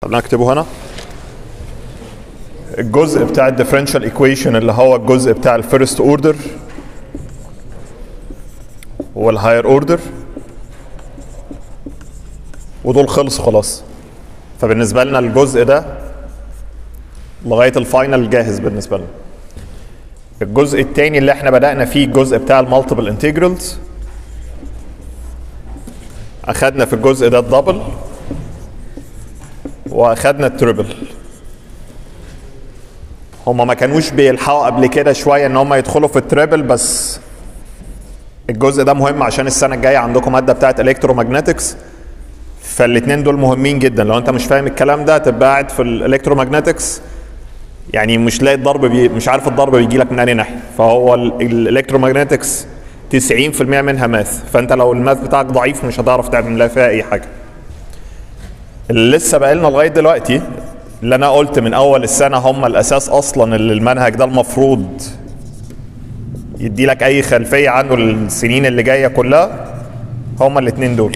طب نكتبه هنا الجزء بتاع الديفرنشال ايكويشن اللي هو الجزء بتاع الفيرست اوردر والهاير اوردر ودول خلصوا خلاص فبالنسبه لنا الجزء ده لغايه الفاينل جاهز بالنسبه لنا الجزء الثاني اللي احنا بدانا فيه الجزء بتاع المالتيبل انتجرالز اخدنا في الجزء ده الدبل واخدنا التريبل هما ما كانوش بيلحقوا قبل كده شويه ان هما يدخلوا في التريبل بس الجزء ده مهم عشان السنه الجايه عندكم ماده بتاعت الكترومagنetics فالاثنين دول مهمين جدا لو انت مش فاهم الكلام ده تبقى قاعد في الالكترومagnetics يعني مش لاقي الضرب بي... مش عارف الضرب بيجي لك من انهي ناحيه فهو الالكترومagnetics 90% منها ماث فانت لو الماث بتاعك ضعيف مش هتعرف تعمل فيها اي حاجه اللي لسه بقى لنا لغايه دلوقتي اللي انا قلت من اول السنه هم الاساس اصلا اللي المنهج ده المفروض يدي لك اي خلفيه عنه السنين اللي جايه كلها هم الاثنين دول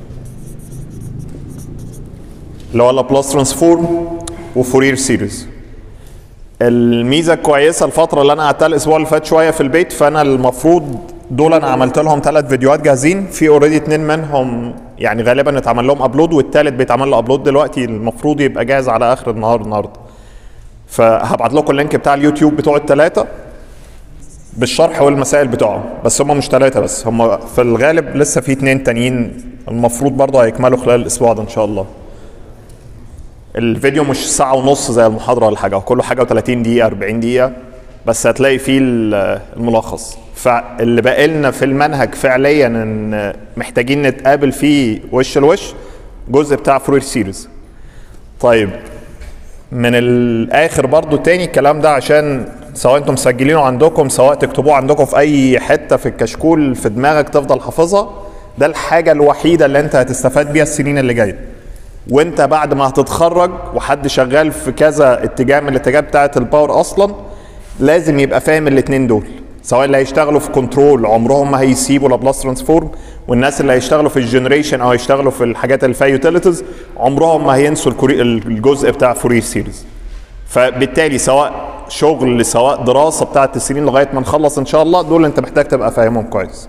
اللي هو لابلاس ترانسفورم وفورير سيريز الميزه الكويسه الفتره اللي انا قعدتها الاسبوع اللي فات شويه في البيت فانا المفروض دول انا عملت لهم ثلاث فيديوهات جاهزين في اوريدي اتنين منهم يعني غالبا اتعمل لهم ابلود والثالث بيتعمل له ابلود دلوقتي المفروض يبقى جاهز على اخر النهار النهارده فهبعت لكم اللينك بتاع اليوتيوب بتوع الثلاثه بالشرح والمسائل بتوعهم بس هم مش ثلاثه بس هم في الغالب لسه في اتنين تانيين المفروض برضه هيكملوا خلال الاسبوع ده ان شاء الله الفيديو مش ساعة ونص زي المحاضرة ولا حاجة كله حاجة و30 دقيقة 40 دقيقة بس هتلاقي فيه الملخص فاللي باقي لنا في المنهج فعليا ان محتاجين نتقابل فيه وش لوش جزء بتاع فروير سيريز طيب من الاخر برضو تاني الكلام ده عشان سواء انتم مسجلينه عندكم سواء تكتبوه عندكم في اي حته في الكشكول في دماغك تفضل حافظها ده الحاجه الوحيده اللي انت هتستفاد بيها السنين اللي جايه وانت بعد ما هتتخرج وحد شغال في كذا اتجاه من الاتجاه بتاعه الباور اصلا لازم يبقى فاهم الاثنين دول سواء اللي هيشتغلوا في كنترول عمرهم ما هيسيبوا لابلاس ترانسفورم والناس اللي هيشتغلوا في الجنريشن او هيشتغلوا في الحاجات اللي فيها يوتيليتيز عمرهم ما هينسوا الجزء بتاع فورير سيريز فبالتالي سواء شغل سواء دراسه بتاعت السنين لغايه ما نخلص ان شاء الله دول انت محتاج تبقى فاهمهم كويس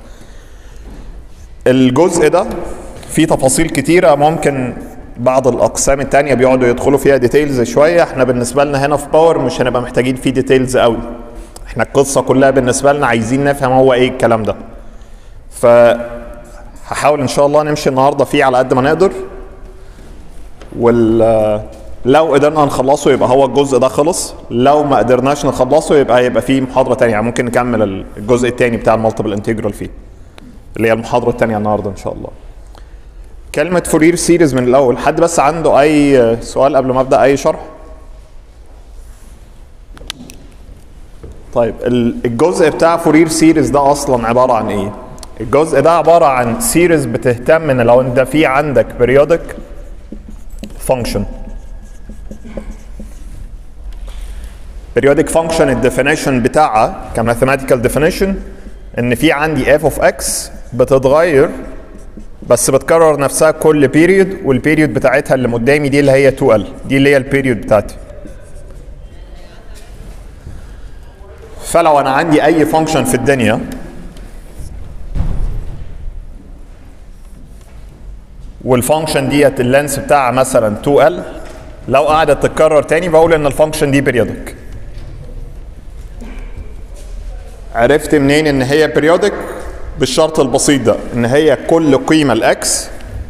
الجزء ده فيه تفاصيل كتيره ممكن بعض الاقسام التانية بيقعدوا يدخلوا فيها ديتيلز شويه احنا بالنسبه لنا هنا في باور مش هنبقى محتاجين فيه ديتيلز قوي احنا القصه كلها بالنسبه لنا عايزين نفهم هو ايه الكلام ده ف هحاول ان شاء الله نمشي النهارده فيه على قد ما نقدر وال لو قدرنا نخلصه يبقى هو الجزء ده خلص لو ما قدرناش نخلصه يبقى يبقى فيه محاضره تانية يعني ممكن نكمل الجزء الثاني بتاع المالتيبل انتجرال فيه اللي هي المحاضره الثانيه النهارده ان شاء الله كلمة فورير سيريز من الأول حد بس عنده أي سؤال قبل ما أبدأ أي شرح؟ طيب الجزء بتاع فورير سيريز ده أصلا عبارة عن إيه؟ الجزء ده عبارة عن سيريز بتهتم إن لو أنت في عندك periodic function periodic function الديفينيشن بتاعها كماثيماتيكال ديفينيشن إن في عندي f of x بتتغير بس بتكرر نفسها كل بيريود والبيريود بتاعتها اللي قدامي دي اللي هي 2ال دي اللي هي البيريود بتاعتي فلو انا عندي اي فانكشن في الدنيا والفانكشن ديت اللينس بتاعها مثلا 2ال لو قعدت تتكرر تاني بقول ان الفانكشن دي بيريودك عرفت منين ان هي بيريودك بالشرط البسيط ده ان هي كل قيمه الاكس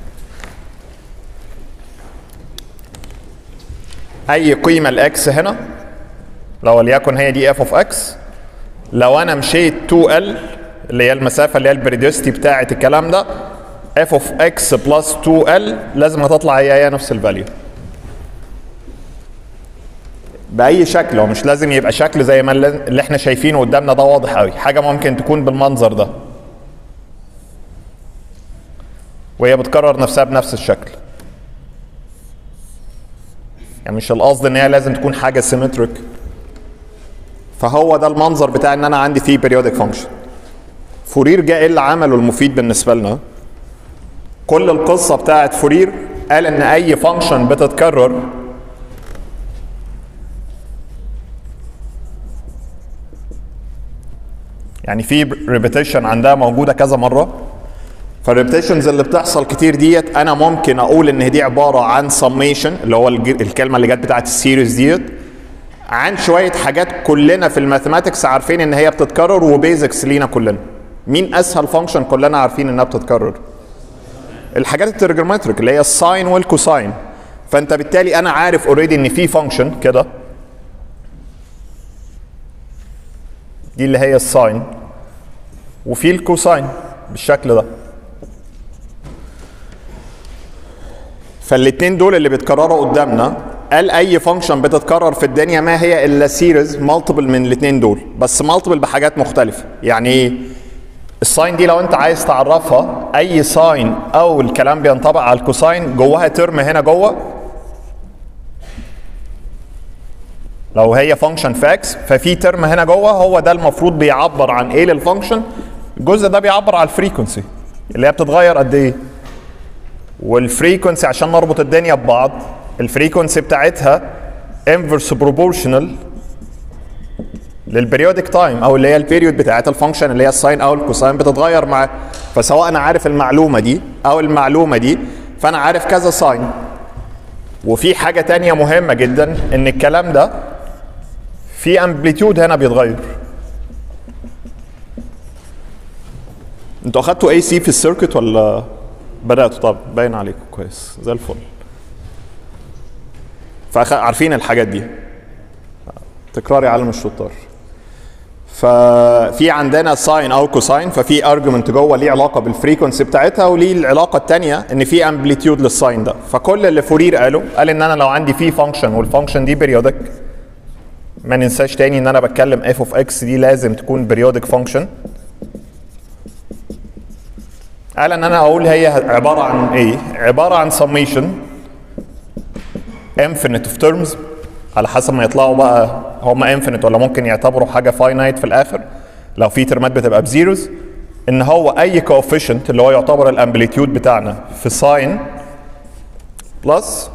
اي قيمه الاكس هنا لو وليكن هي دي اف اوف اكس لو انا مشيت 2 ال اللي هي المسافه اللي هي البريديوستي بتاعه الكلام ده اف اوف اكس بلس 2 ال لازم هتطلع هي هي نفس الفاليو باي شكل هو مش لازم يبقى شكل زي ما اللي احنا شايفينه قدامنا ده واضح قوي حاجه ممكن تكون بالمنظر ده وهي بتكرر نفسها بنفس الشكل يعني مش القصد ان هي لازم تكون حاجه سيمتريك فهو ده المنظر بتاع ان انا عندي فيه periodic function فورير جه ايه اللي عمله المفيد بالنسبه لنا كل القصه بتاعت فورير قال ان اي فانكشن بتتكرر يعني في ريبيتيشن عندها موجوده كذا مره فالريبيتيشنز اللي بتحصل كتير ديت انا ممكن اقول ان دي عباره عن سميشن اللي هو الج- الكلمه اللي جت بتاعت السيريز ديت عن شويه حاجات كلنا في الماثيماتكس عارفين ان هي بتتكرر وبيزكس لينا كلنا مين اسهل فانكشن كلنا عارفين انها بتتكرر الحاجات الترجماتريك اللي هي الساين والكوساين فانت بالتالي انا عارف اوريدي ان في فانكشن كده دي اللي هي الساين وفي الكوساين بالشكل ده فالاتنين دول اللي بيتكرروا قدامنا قال اي فانكشن بتتكرر في الدنيا ما هي الا سيريز مالتيبل من الاتنين دول بس مالتيبل بحاجات مختلفه يعني ايه الساين دي لو انت عايز تعرفها اي ساين او الكلام بينطبق على الكوساين جواها ترم هنا جوه لو هي فانكشن فاكس ففي ترم هنا جوه هو ده المفروض بيعبر عن ايه للفانكشن الجزء ده بيعبر على الفريكونسي اللي هي بتتغير قد ايه والفريكونسي عشان نربط الدنيا ببعض الفريكونسي بتاعتها انفرس بروبورشنال للبريودك تايم او اللي هي البيريود بتاعت الفانكشن اللي هي الساين او الكوساين بتتغير معاه فسواء انا عارف المعلومه دي او المعلومه دي فانا عارف كذا ساين وفي حاجه تانية مهمه جدا ان الكلام ده في امبليتيود هنا بيتغير انتوا اخدتوا اي سي في السيركت ولا بداتوا طب باين عليكم كويس زي الفل فعارفين الحاجات دي تكرار يعلم الشطار ففي عندنا ساين او كوساين ففي ارجيومنت جوه ليه علاقه بالفريكونسي بتاعتها وليه العلاقه الثانيه ان في امبليتيود للساين ده فكل اللي فورير قاله قال ان انا لو عندي في فانكشن والفانكشن دي بيريودك ما ننساش تاني ان انا بتكلم اف اوف اكس دي لازم تكون بيريودك فانكشن قال ان انا اقول هي عباره عن ايه عباره عن summation infinite of terms على حسب ما يطلعوا بقى هم infinite ولا ممكن يعتبروا حاجه finite في الاخر لو في ترمات بتبقى بزيروز ان هو اي coefficient اللي هو يعتبر الامبليتيود بتاعنا في ساين بلس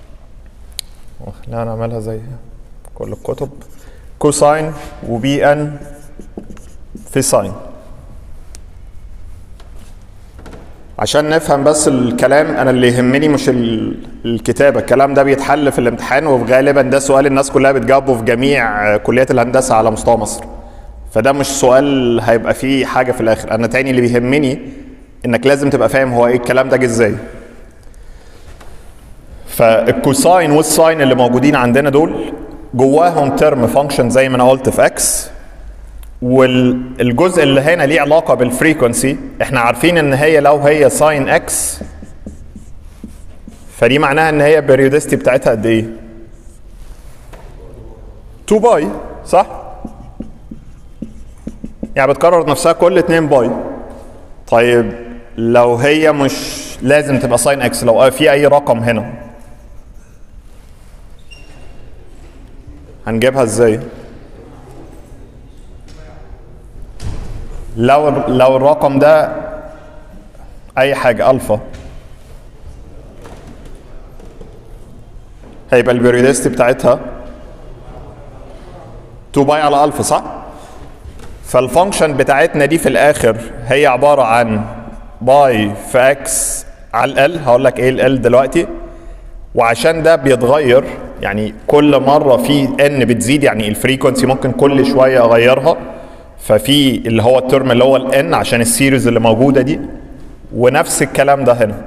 خلينا نعملها زي كل الكتب كوساين وبي ان في ساين عشان نفهم بس الكلام انا اللي يهمني مش ال- الكتابه الكلام ده بيتحل في الامتحان وغالبا ده سؤال الناس كلها بتجاوبه في جميع كليات الهندسه على مستوى مصر فده مش سؤال هيبقى فيه حاجه في الاخر انا تاني اللي بيهمني انك لازم تبقى فاهم هو ايه الكلام ده جه ازاي فالكوساين والساين اللي موجودين عندنا دول جواهم ترم فانكشن زي ما انا قلت في اكس والجزء اللي هنا ليه علاقه بالفريكونسي احنا عارفين ان هي لو هي ساين اكس فدي معناها ان هي البريودستي بتاعتها قد ايه 2 باي صح يعني بتكرر نفسها كل 2 باي طيب لو هي مش لازم تبقى ساين اكس لو في اي رقم هنا هنجيبها ازاي لو لو الرقم ده اي حاجه الفا هيبقى البريودستي بتاعتها 2 باي على الفا صح فالفانكشن بتاعتنا دي في الاخر هي عباره عن باي في اكس على ال هقول لك ايه ال دلوقتي وعشان ده بيتغير يعني كل مره في ان بتزيد يعني الفريكونسي ممكن كل شويه اغيرها ففي اللي هو الترم اللي هو الان عشان السيريز اللي موجوده دي ونفس الكلام ده هنا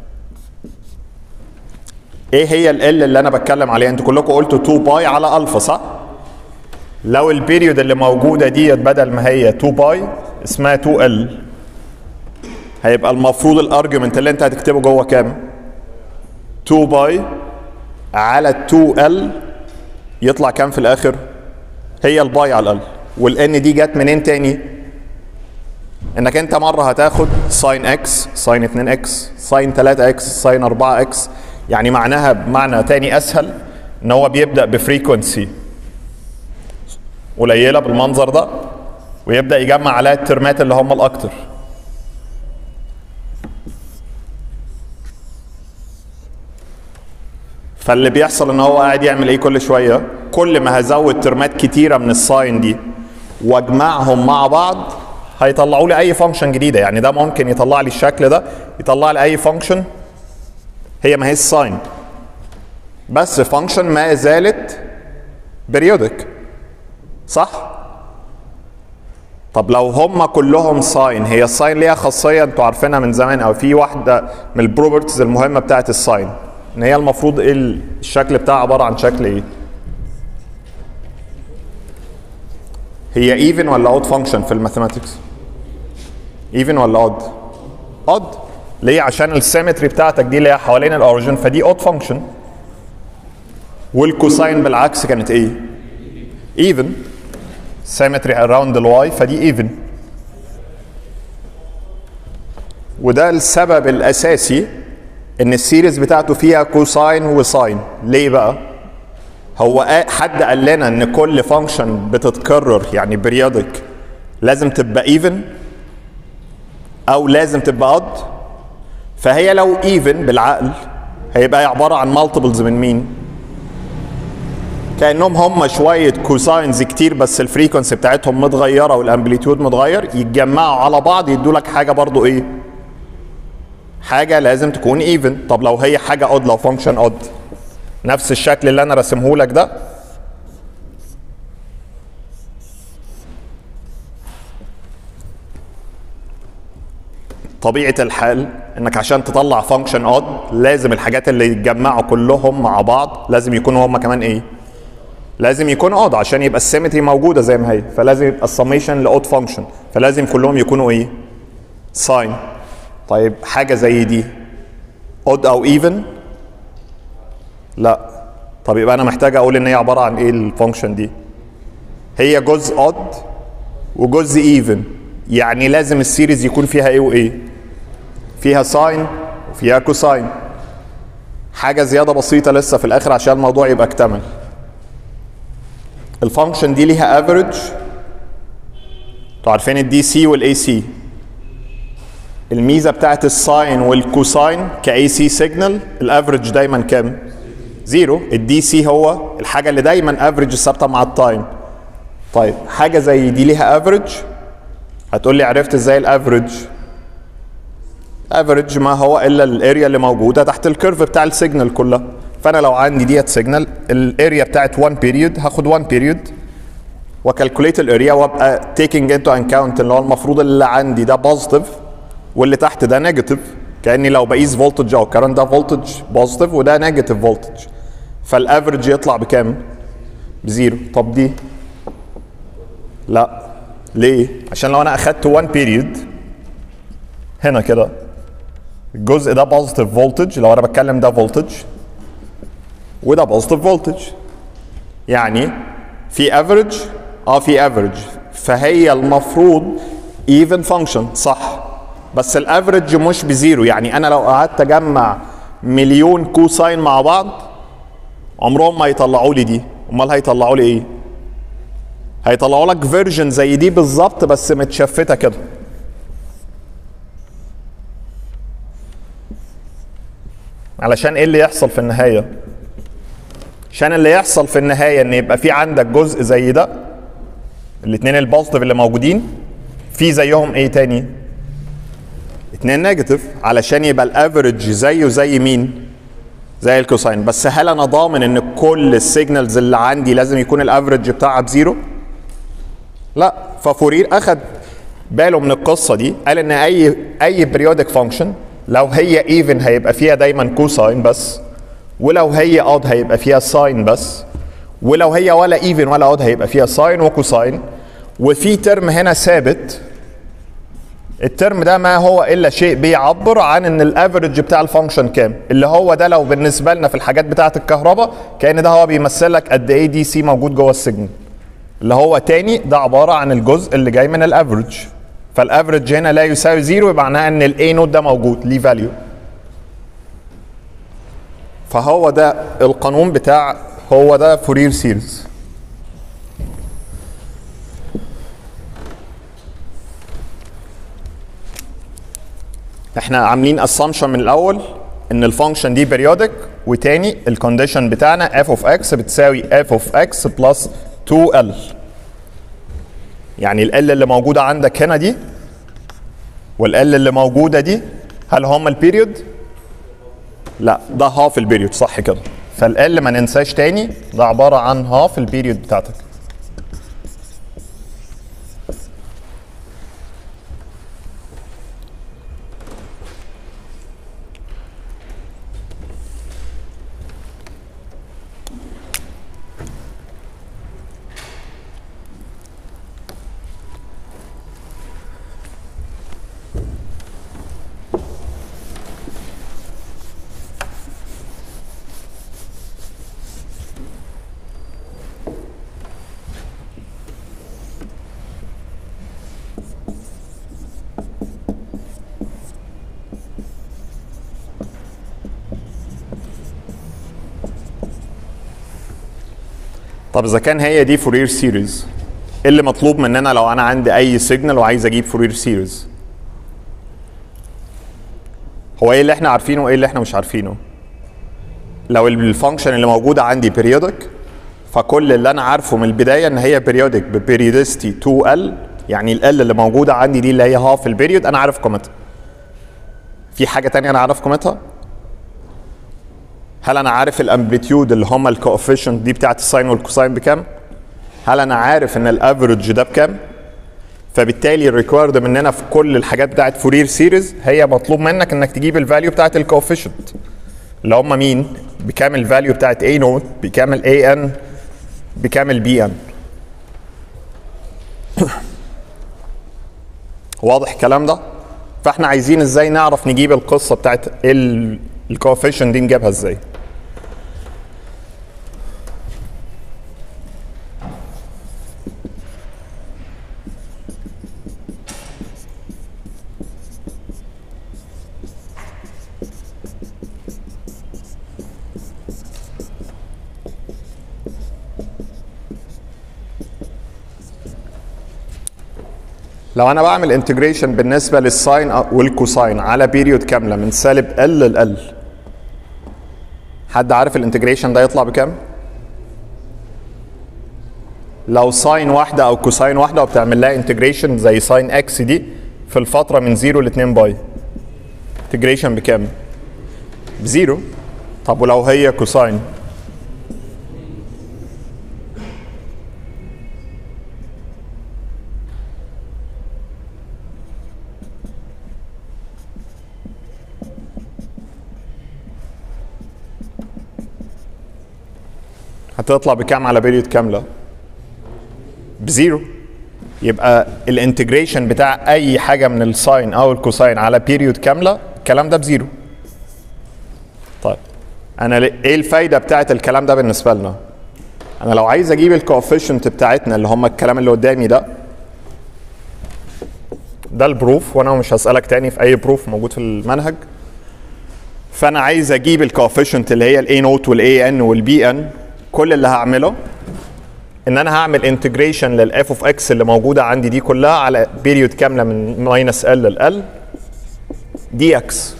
ايه هي ال اللي انا بتكلم عليها انتوا كلكم قلتوا 2 باي على الفا صح لو البيريود اللي موجوده ديت بدل ما هي 2 باي اسمها 2 ال هيبقى المفروض الارجيومنت اللي انت هتكتبه جوه كام 2 باي على 2 ال يطلع كام في الاخر هي الباي على ال والان دي جت منين تاني انك انت مره هتاخد ساين اكس ساين 2 اكس ساين 3 اكس ساين 4 اكس يعني معناها بمعنى تاني اسهل ان هو بيبدا بفريكونسي قليله بالمنظر ده ويبدا يجمع عليها الترمات اللي هم الاكتر فاللي بيحصل ان هو قاعد يعمل ايه كل شويه كل ما هزود ترمات كتيره من الساين دي واجمعهم مع بعض هيطلعوا لي اي فانكشن جديده يعني ده ممكن يطلع لي الشكل ده يطلع لي اي فانكشن هي ما هي الساين بس فانكشن ما زالت بريودك صح طب لو هم كلهم ساين هي الساين ليها خاصيه انتوا عارفينها من زمان او في واحده من البروبرتيز المهمه بتاعت الساين ان هي المفروض ايه الشكل بتاعها عباره عن شكل ايه هي ايفن ولا اود فانكشن في الماثيماتكس ايفن ولا اود اود ليه عشان السيمتري بتاعتك دي اللي هي حوالين الاوريجن فدي اود فانكشن والكوساين بالعكس كانت ايه ايفن سيمتري اراوند الواي فدي ايفن وده السبب الاساسي ان السيريز بتاعته فيها كوساين وساين ليه بقى هو حد قال لنا ان كل فانكشن بتتكرر يعني بريودك لازم تبقى ايفن او لازم تبقى اود فهي لو ايفن بالعقل هيبقى عباره عن مالتيبلز من مين كانهم هم شويه كوساينز كتير بس الفريكونسي بتاعتهم متغيره والامبليتيود متغير يتجمعوا على بعض يدوا لك حاجه برضو ايه حاجه لازم تكون ايفن طب لو هي حاجه اود لو فانكشن اود نفس الشكل اللي انا راسمه لك ده طبيعه الحال انك عشان تطلع فانكشن اود لازم الحاجات اللي يتجمعوا كلهم مع بعض لازم يكونوا هم كمان ايه لازم يكون اود عشان يبقى السيمتري موجوده زي ما هي فلازم يبقى السميشن لاود فانكشن فلازم كلهم يكونوا ايه ساين طيب حاجه زي دي اود او ايفن لا طب يبقى انا محتاج اقول ان هي عباره عن ايه الفانكشن دي هي جزء اود وجزء ايفن يعني لازم السيريز يكون فيها ايه وايه فيها ساين وفيها كوساين حاجه زياده بسيطه لسه في الاخر عشان الموضوع يبقى اكتمل الفانكشن دي ليها افريج انتوا عارفين الدي سي والاي سي الميزه بتاعت الساين والكوساين كاي سي سيجنال الافريج دايما كام زيرو الدي سي هو الحاجه اللي دايما افريج ثابته مع التايم طيب حاجه زي دي ليها افريج هتقول لي عرفت ازاي الافريج افريج ما هو الا الاريا اللي موجوده تحت الكيرف بتاع السيجنال كلها فانا لو عندي ديت سيجنال الاريا بتاعت 1 بيريود هاخد 1 بيريود وكالكوليت الاريا وابقى تيكينج انتو انكاونت اللي هو المفروض اللي عندي ده بوزيتيف واللي تحت ده نيجاتيف كاني لو بقيس فولتج او كرنت ده فولتج بوزيتيف وده نيجاتيف فولتج فالافرج يطلع بكام؟ بزيرو طب دي لا ليه؟ عشان لو انا اخدت 1 بيريود هنا كده الجزء ده بوزيتيف فولتج لو انا بتكلم ده فولتج وده بوزيتيف فولتج يعني في افريج اه في افريج فهي المفروض ايفن فانكشن صح بس الافريج مش بزيرو يعني انا لو قعدت اجمع مليون كوساين مع بعض عمرهم ما يطلعوا لي دي امال هيطلعوا لي ايه هيطلعوا لك فيرجن زي دي بالظبط بس متشفته كده علشان ايه اللي يحصل في النهايه عشان اللي يحصل في النهايه ان يبقى في عندك جزء زي ده الاثنين البوزيتيف اللي موجودين في زيهم ايه تاني اتنين نيجاتيف علشان يبقى الافريج زيه زي مين زي الكوساين بس هل انا ضامن ان كل السيجنالز اللي عندي لازم يكون الافريج بتاعها بزيرو لا ففورير اخد باله من القصه دي قال ان اي اي بريودك فانكشن لو هي ايفن هيبقى فيها دايما كوساين بس ولو هي اود هيبقى فيها ساين بس ولو هي ولا ايفن ولا اود هيبقى فيها ساين وكوساين وفي ترم هنا ثابت الترم ده ما هو الا شيء بيعبر عن ان الافريج بتاع الفانكشن كام اللي هو ده لو بالنسبه لنا في الحاجات بتاعه الكهرباء كان ده هو بيمثل لك قد ايه دي سي موجود جوه السيجنال اللي هو تاني ده عباره عن الجزء اللي جاي من الافريج فالافريج هنا لا يساوي زيرو معناها ان الاي نوت ده موجود ليه فاليو فهو ده القانون بتاع هو ده فورير سيريز احنا عاملين اسامبشن من الاول ان الفانكشن دي بيريودك وتاني الكونديشن بتاعنا f of x بتساوي f of x بلس 2l يعني ال L اللي موجوده عندك هنا دي وال L اللي موجوده دي هل هم البيريود؟ لا ده هاف البيريود صح كده فال L ما ننساش تاني ده عباره عن هاف البيريود بتاعتك طب اذا كان هي دي فورير سيريز ايه اللي مطلوب مننا لو انا عندي اي سيجنال وعايز اجيب فورير سيريز هو ايه اللي احنا عارفينه وايه اللي احنا مش عارفينه لو الفانكشن اللي موجوده عندي بيريودك فكل اللي انا عارفه من البدايه ان هي بيريودك ببيريودستي 2 ال يعني ال اللي موجوده عندي دي اللي هي هاف البيريود انا عارف قيمتها في حاجه تانية انا عارف قيمتها هل انا عارف الامبليتيود اللي هم الكوفيشنت دي بتاعت الساين والكوساين بكام هل انا عارف ان الافريج ده بكام فبالتالي الريكوايرد مننا في كل الحاجات بتاعت فورير سيريز هي مطلوب منك انك تجيب الفاليو بتاعت الكوفيشنت اللي هم مين بكام الفاليو بتاعت A نوت بكام ال AN بكام ال BN واضح الكلام ده فاحنا عايزين ازاي نعرف نجيب القصه بتاعت الكوفيشنت دي نجيبها ازاي لو انا بعمل انتجريشن بالنسبه للساين والكوساين على بيريود كامله من سالب ال ل ال حد عارف الانتجريشن ده يطلع بكام؟ لو ساين واحده او كوساين واحده وبتعمل لها انتجريشن زي ساين اكس دي في الفتره من 0 ل 2 باي انتجريشن بكام؟ بزيرو طب ولو هي كوساين هتطلع بكام على بيريود كامله؟ بزيرو يبقى الانتجريشن بتاع اي حاجه من الساين او الكوساين على بيريود كامله الكلام ده بزيرو طيب انا ل- ايه الفايده بتاعت الكلام ده بالنسبه لنا انا لو عايز اجيب الكوفيشنت بتاعتنا اللي هم الكلام اللي قدامي ده ده البروف وانا مش هسالك تاني في اي بروف موجود في المنهج فانا عايز اجيب الكوفيشنت اللي هي الاي نوت والاي ان والبي ان كل اللي هعمله ان انا هعمل انتجريشن للاف اوف اكس اللي موجوده عندي دي كلها على بيريود كامله من ماينس ال لل دي اكس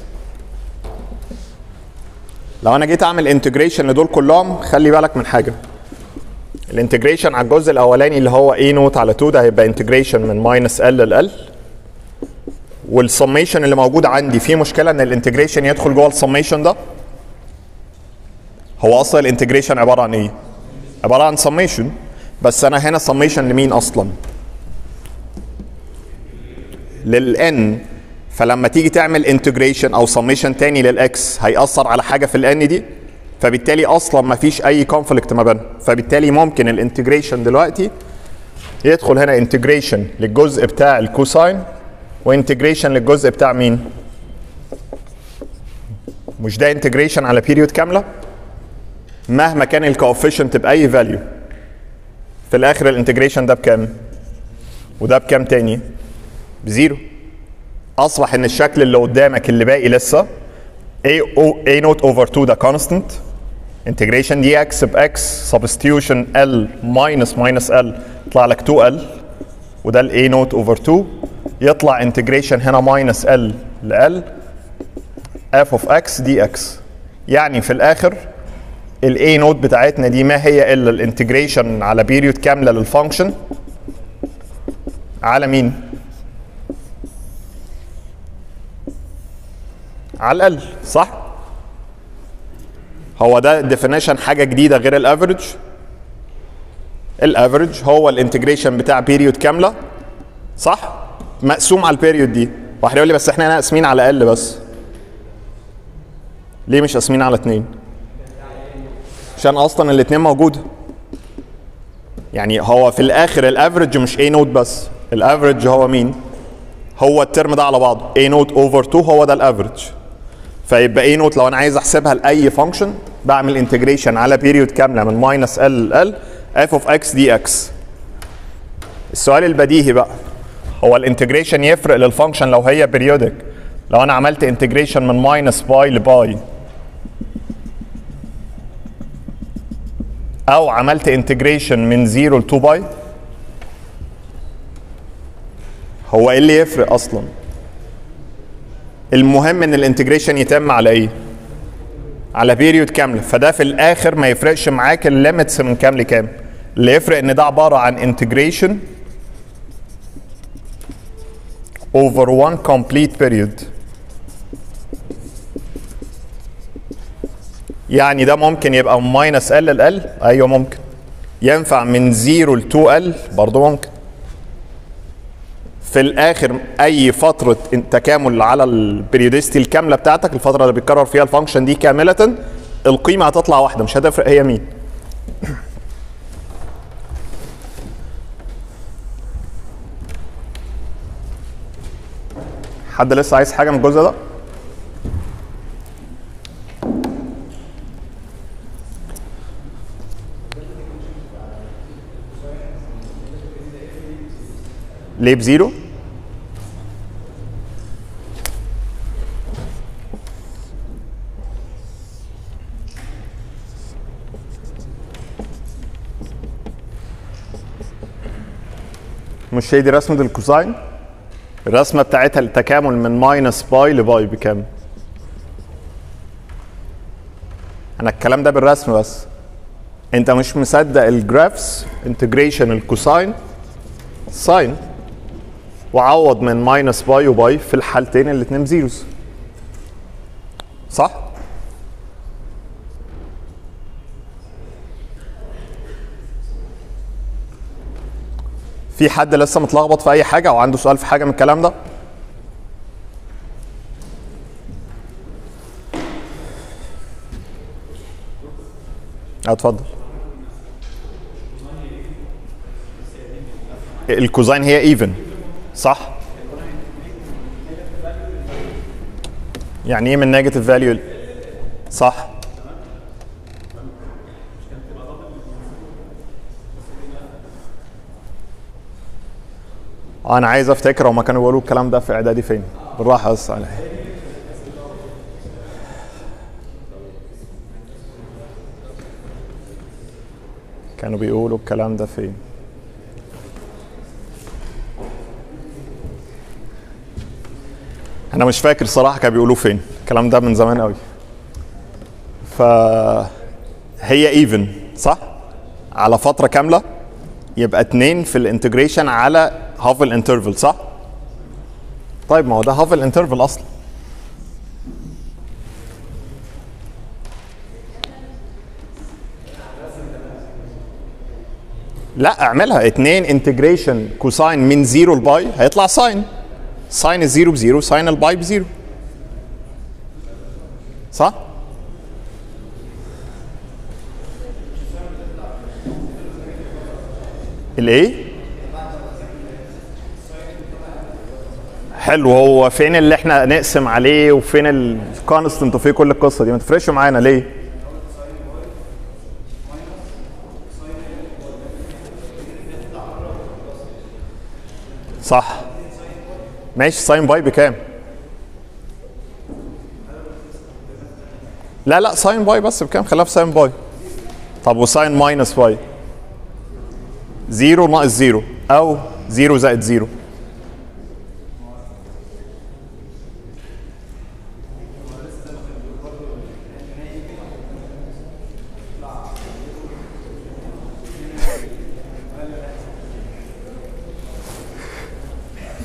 لو انا جيت اعمل انتجريشن لدول كلهم خلي بالك من حاجه الانتجريشن على الجزء الاولاني اللي هو اي نوت على 2 ده هيبقى انتجريشن من ماينس ال لل والسميشن اللي موجود عندي فيه مشكله ان الانتجريشن يدخل جوه السميشن ده هو اصلا الانتجريشن عباره عن ايه عباره عن سميشن بس انا هنا سميشن لمين اصلا للان فلما تيجي تعمل انتجريشن او سميشن تاني للاكس هيأثر على حاجه في الان دي فبالتالي اصلا ما فيش اي كونفليكت ما بينهم فبالتالي ممكن الانتجريشن دلوقتي يدخل هنا انتجريشن للجزء بتاع الكوساين وانتجريشن للجزء بتاع مين مش ده انتجريشن على بيريود كامله مهما كان الكوفيشنت باي فاليو في الاخر الانتجريشن ده بكام وده بكام تاني بزيرو اصبح ان الشكل اللي قدامك اللي باقي لسه a o a نوت اوفر 2 ده كونستنت انتجريشن دي اكس باكس سبستيوشن ال ماينس ماينس ال يطلع لك 2 ال وده ال a نوت اوفر 2 يطلع انتجريشن هنا ماينس ال ل ال f of x دي x يعني في الاخر الاي نوت بتاعتنا دي ما هي الا الانتجريشن على بيريود كامله للفانكشن على مين؟ على الاقل صح؟ هو ده ديفينيشن حاجه جديده غير الافريج الافريج هو الانتجريشن بتاع بيريود كامله صح؟ مقسوم على البيريود دي واحد يقول لي بس احنا هنا قاسمين على اقل بس ليه مش قاسمين على اتنين؟ عشان اصلا الاتنين موجوده يعني هو في الاخر الافريج مش اي نوت بس الافريج هو مين؟ هو الترم ده على بعضه a نوت اوفر 2 هو ده الافريج فيبقى a نوت لو انا عايز احسبها لاي فانكشن بعمل انتجريشن على بيريود كامله من ماينس ال ل f of x دي x السؤال البديهي بقى هو الانتجريشن يفرق للفانكشن لو هي بيريودك لو انا عملت انتجريشن من ماينس باي لباي او عملت انتجريشن من 0 ل 2 باي هو ايه اللي يفرق اصلا المهم ان الانتجريشن يتم على ايه على بيريود كامله فده في الاخر ما يفرقش معاك الليميتس من كام لكام اللي يفرق ان ده عباره عن انتجريشن over one complete period يعني ده ممكن يبقى من ماينس ال ل ال ايوه ممكن ينفع من 0 ل 2 ال برضه ممكن في الاخر اي فتره تكامل على البريودستي الكامله بتاعتك الفتره اللي بيتكرر فيها الفانكشن دي كامله القيمه هتطلع واحده مش هتفرق هي مين حد لسه عايز حاجه من الجزء ده ليه بزيرو مش هي دي رسمة الكوساين الرسمة بتاعتها التكامل من ماينس باي لباي بكام انا الكلام ده بالرسم بس انت مش مصدق الجرافس انتجريشن الكوساين ساين وعوض من ماينس باي وباي في الحالتين الاثنين بزيروز صح؟ في حد لسه متلخبط في اي حاجه او عنده سؤال في حاجه من الكلام ده؟ اتفضل الكوزاين هي ايفن صح يعني ايه من نيجاتيف فاليو صح انا عايز افتكر هما كانوا بيقولوا الكلام ده في اعدادي فين بالراحه بس عليا كانوا بيقولوا الكلام ده فين انا مش فاكر صراحه كانوا بيقولوه فين الكلام ده من زمان قوي ف هي ايفن صح على فتره كامله يبقى اتنين في الانتجريشن على هاف الانترفل صح طيب ما هو ده هاف الانترفل اصلا لا اعملها اتنين انتجريشن كوساين من زيرو لباي هيطلع ساين ساين الزيرو بزيرو ساين الباي بزيرو صح؟ الايه؟ حلو هو فين اللي احنا نقسم عليه وفين الكونستنت وفين كل القصه دي ما تفرقش معانا ليه؟ صح ماشي ساين باي بكام؟ لا لا ساين باي بس بكام؟ خليها في ساين باي طب وساين ماينس باي زيرو ناقص زيرو او زيرو زائد زيرو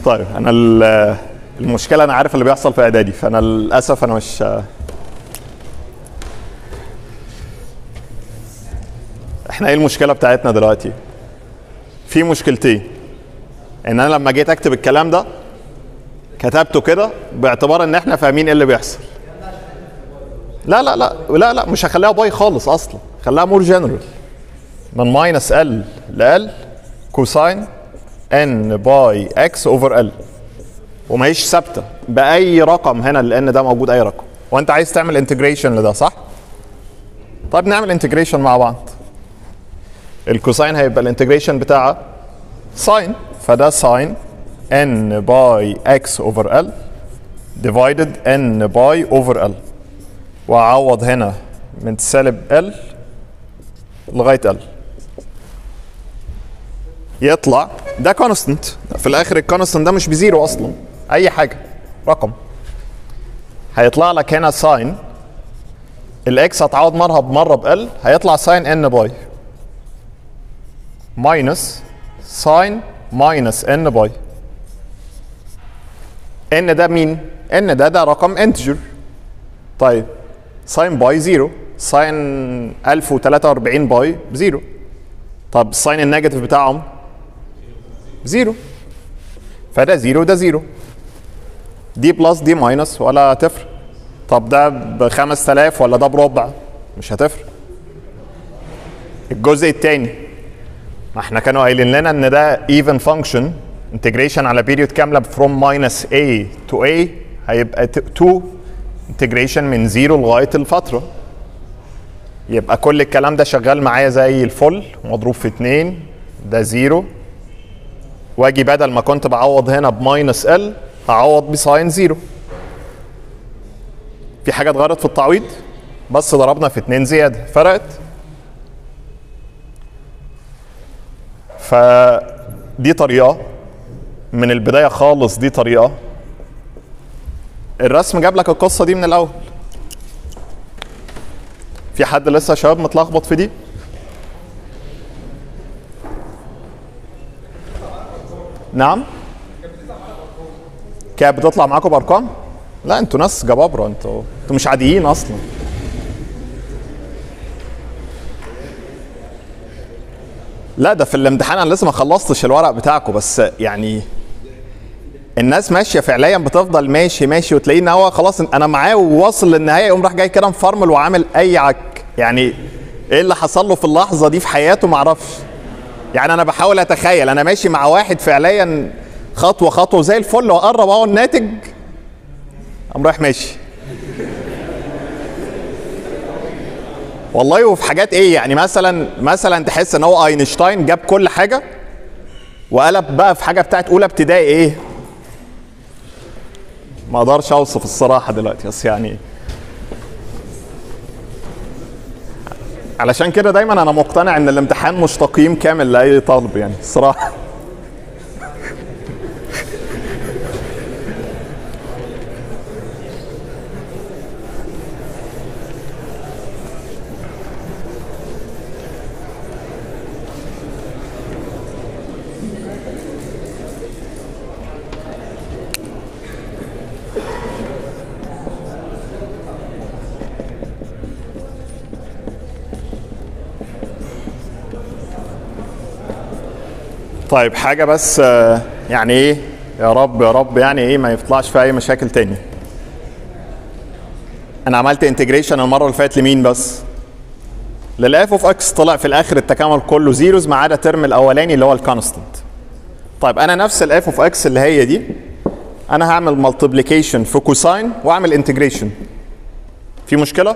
طيب انا ال- المشكله انا عارف اللي بيحصل في اعدادي فانا للاسف انا مش احنا ايه المشكله بتاعتنا دلوقتي في مشكلتين ان انا لما جيت اكتب الكلام ده كتبته كده باعتبار ان احنا فاهمين ايه اللي بيحصل لا لا لا لا لا مش هخليها باي خالص اصلا خليها مور جنرال من ماينس ال ل كوساين ان باي اكس اوفر ال وما هيش ثابته باي رقم هنا لان ده موجود اي رقم وانت عايز تعمل انتجريشن لده صح طيب نعمل انتجريشن مع بعض الكوساين هيبقى الانتجريشن بتاعها ساين فده ساين n باي x اوفر ال divided n باي اوفر ال واعوض هنا من سالب ال لغايه ال يطلع ده كونستنت في الاخر الكونستنت ده مش بزيرو اصلا اي حاجه رقم هيطلع لك هنا ساين الاكس هتعوض مره بمره بال هيطلع ساين ان باي ماينس ساين ماينس ان باي ان ده مين؟ ان ده ده رقم انتجر طيب ساين باي زيرو ساين 1043 باي بزيرو طب الساين النيجاتيف بتاعهم زيرو فده زيرو ده زيرو دي بلس دي ماينس ولا تفرق طب ده ب 5000 ولا ده بربع مش هتفرق الجزء الثاني ما احنا كانوا قايلين لنا ان ده even function integration على period كامله from minus a to a هيبقى 2 integration من زيرو لغايه الفتره يبقى كل الكلام ده شغال معايا زي الفل مضروب في 2 ده زيرو واجي بدل ما كنت بعوض هنا بماينس ال هعوض بساين زيرو في حاجه اتغيرت في التعويض بس ضربنا في 2 زياده فرقت فدي طريقه من البدايه خالص دي طريقه الرسم جاب لك القصه دي من الاول في حد لسه يا شباب متلخبط في دي نعم كانت بتطلع معاكم بارقام لا انتوا ناس جبابره انتوا انتوا مش عاديين اصلا لا ده في الامتحان انا لسه ما خلصتش الورق بتاعكم بس يعني الناس ماشيه فعليا بتفضل ماشي ماشي وتلاقيه ان هو خلاص انا معاه وواصل للنهايه يقوم راح جاي كده مفرمل وعامل اي عك يعني ايه اللي حصل له في اللحظه دي في حياته ما اعرفش يعني انا بحاول اتخيل انا ماشي مع واحد فعليا خطوه خطوه زي الفل واقرب اهو الناتج قام رايح ماشي والله وفي حاجات ايه يعني مثلا مثلا تحس ان هو اينشتاين جاب كل حاجه وقلب بقى في حاجه بتاعت اولى ابتدائي ايه ما اقدرش اوصف الصراحه دلوقتي بس يعني علشان كده دايما انا مقتنع ان الامتحان مش تقييم كامل لاي طالب يعني الصراحه طيب حاجة بس آه، يعني ايه يا رب يا رب يعني ايه ما يطلعش في اي مشاكل تاني انا عملت انتجريشن المرة اللي فاتت لمين بس للاف اوف اكس طلع في الاخر التكامل كله زيروز ما عدا الترم الاولاني اللي هو الكونستنت طيب انا نفس الاف اوف اكس اللي هي دي انا هعمل مالتيبليكيشن في كوساين واعمل انتجريشن في مشكلة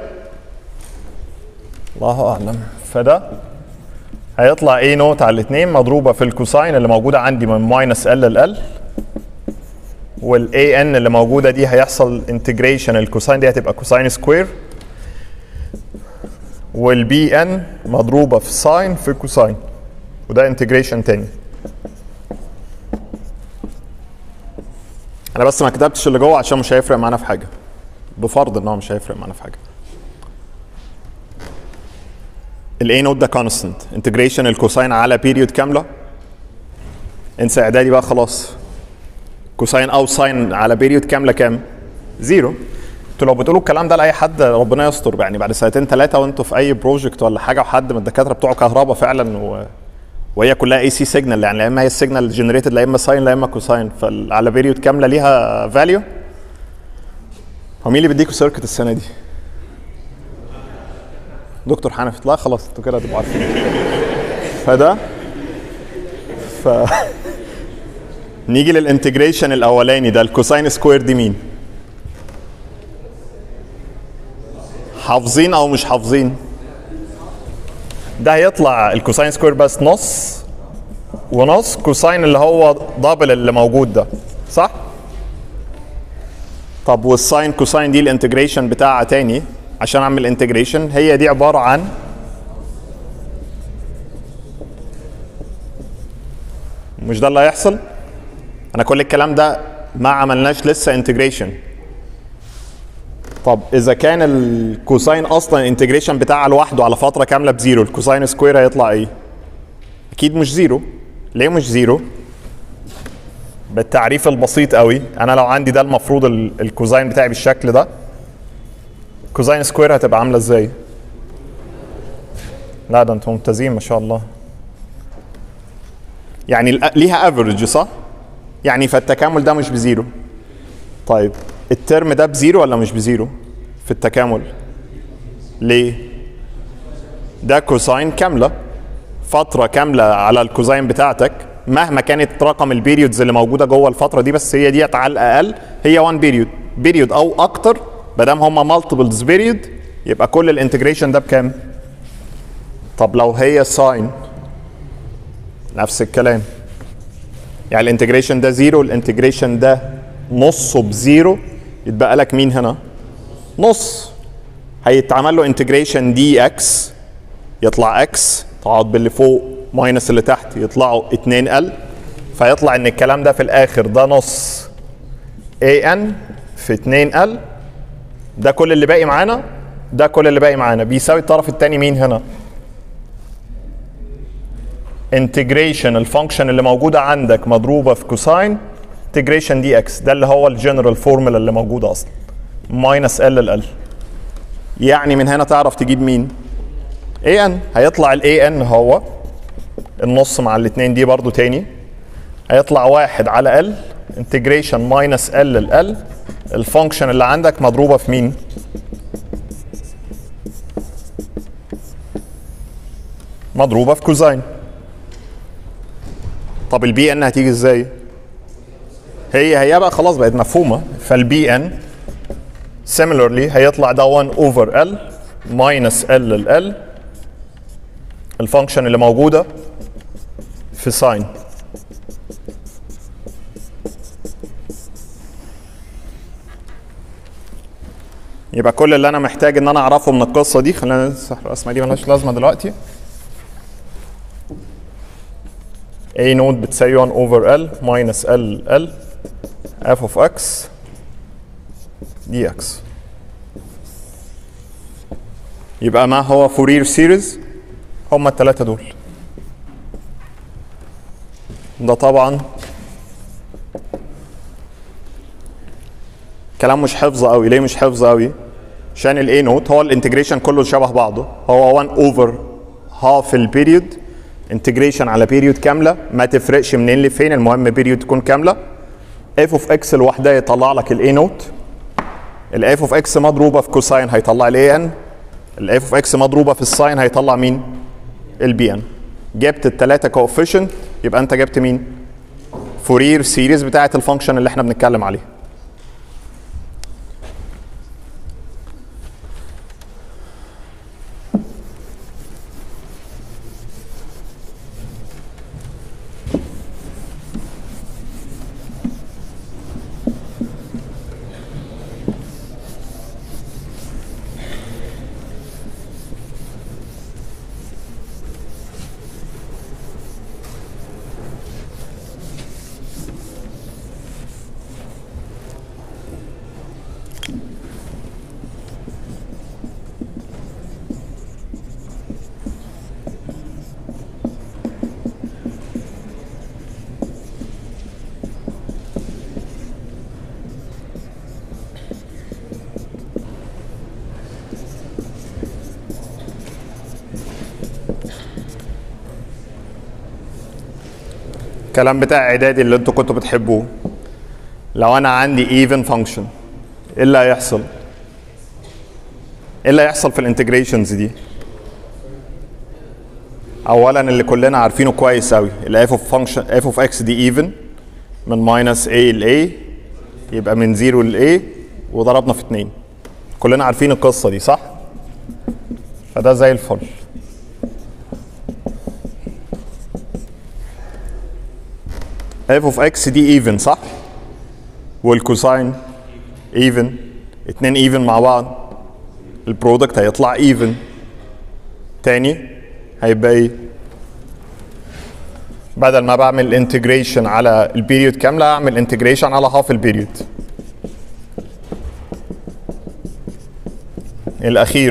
الله اعلم فده هيطلع ايه نوت على الاثنين مضروبه في الكوساين اللي موجوده عندي من ماينس ال ل ال والاي ان اللي موجوده دي هيحصل انتجريشن الكوساين دي هتبقى كوساين سكوير والبي ان مضروبه في ساين في كوساين وده انتجريشن تاني انا بس ما كتبتش اللي جوه عشان مش هيفرق معانا في حاجه بفرض ان هو مش هيفرق معانا في حاجه الاي نوت ده كونستنت انتجريشن الكوساين على بيريود كامله انسى اعدادي بقى خلاص كوساين او ساين على بيريود كامله كام؟ زيرو انتوا لو بتقولوا الكلام ده لاي حد ربنا يستر يعني بعد سنتين ثلاثه وانتوا في اي بروجكت ولا حاجه وحد من الدكاتره بتوع كهرباء فعلا و... وهي كلها اي سي سيجنال يعني لا اما هي السيجنال جنريتد لا اما ساين لا اما كوساين فعلى بيريود كامله ليها فاليو هو مين اللي بيديكوا سيركت السنه دي؟ دكتور حنفي لا خلاص انتوا كده هتبقوا عارفين فده ف نيجي للانتجريشن الاولاني ده الكوساين سكوير دي مين؟ حافظين او مش حافظين؟ ده هيطلع الكوساين سكوير بس نص ونص كوساين اللي هو دبل اللي موجود ده صح؟ طب والساين كوساين دي الانتجريشن بتاعها تاني عشان اعمل انتجريشن هي دي عباره عن مش ده اللي هيحصل انا كل الكلام ده ما عملناش لسه انتجريشن طب اذا كان الكوساين اصلا انتجريشن بتاعها لوحده على فتره كامله بزيرو الكوساين سكوير هيطلع ايه اكيد مش زيرو ليه مش زيرو بالتعريف البسيط قوي انا لو عندي ده المفروض ال- الكوزاين بتاعي بالشكل ده كوزاين سكوير هتبقى عامله ازاي لا ده انتوا ممتازين ما شاء الله يعني الأ- ليها افريج صح يعني فالتكامل ده مش بزيرو طيب الترم ده بزيرو ولا مش بزيرو في التكامل ليه ده كوساين كامله فتره كامله على الكوزاين بتاعتك مهما كانت رقم البيريودز اللي موجوده جوه الفتره دي بس هي ديت على الاقل هي 1 بيريود بيريود او اكتر ما دام هم مالتيبلز بيريود يبقى كل الانتجريشن ده بكام؟ طب لو هي ساين نفس الكلام يعني الانتجريشن ده زيرو الانتجريشن ده نصه بزيرو يتبقى لك مين هنا؟ نص هيتعمل له انتجريشن دي اكس يطلع اكس تقعد باللي فوق ماينس اللي تحت يطلعوا 2 ال فيطلع ان الكلام ده في الاخر ده نص اي ان في 2 ال ده كل اللي باقي معانا ده كل اللي باقي معانا بيساوي الطرف الثاني مين هنا انتجريشن الفانكشن اللي موجوده عندك مضروبه في كوساين انتجريشن دي اكس ده اللي هو الجنرال فورمولا اللي موجوده اصلا ماينس ال ال يعني من هنا تعرف تجيب مين اي ان هيطلع الاي ان هو النص مع الاثنين دي برضو تاني هيطلع واحد على ال انتجريشن ماينس ال ال ال الفانكشن اللي عندك مضروبه في مين مضروبه في كوزاين طب البي ان هتيجي ازاي هي هي بقى خلاص بقت مفهومه فالبي ان similarly هيطلع ده 1 over L minus L ال L الفانكشن اللي موجودة في ساين يبقى كل اللي انا محتاج ان انا اعرفه من القصه دي خلينا نمسح الرسمه دي ملهاش لازمه دلوقتي A نوت بتساوي 1 over L minus L L f of x dx يبقى ما هو فورير سيريز هما الثلاثة دول ده طبعا كلام مش حفظ قوي ليه مش حفظ قوي عشان الاي نوت هو الانتجريشن كله شبه بعضه هو 1 اوفر هاف البيريود انتجريشن على بيريود كامله ما تفرقش منين لفين المهم بيريود تكون كامله اف اوف اكس لوحدها يطلع لك الاي نوت الاف اوف اكس مضروبه في كوساين هيطلع الاي ان الاف اوف اكس مضروبه في الساين هيطلع مين البي ان جبت الثلاثه كوفيشنت يبقى انت جبت مين فورير سيريز بتاعه الفانكشن اللي احنا بنتكلم عليه الكلام بتاع اعدادي اللي انتوا كنتوا بتحبوه لو انا عندي even function ايه اللي هيحصل ايه اللي هيحصل في الانتجريشنز دي اولا اللي كلنا عارفينه كويس قوي ال f of function f of x دي even من minus a ل a يبقى من 0 ل a وضربنا في 2 كلنا عارفين القصه دي صح فده زي الفل f of x دي even صح والكوساين even اتنين even مع بعض البرودكت هيطلع even تاني هيبقى ايه بدل ما بعمل انتجريشن على البيريود كامله اعمل انتجريشن على هاف البيريود الاخير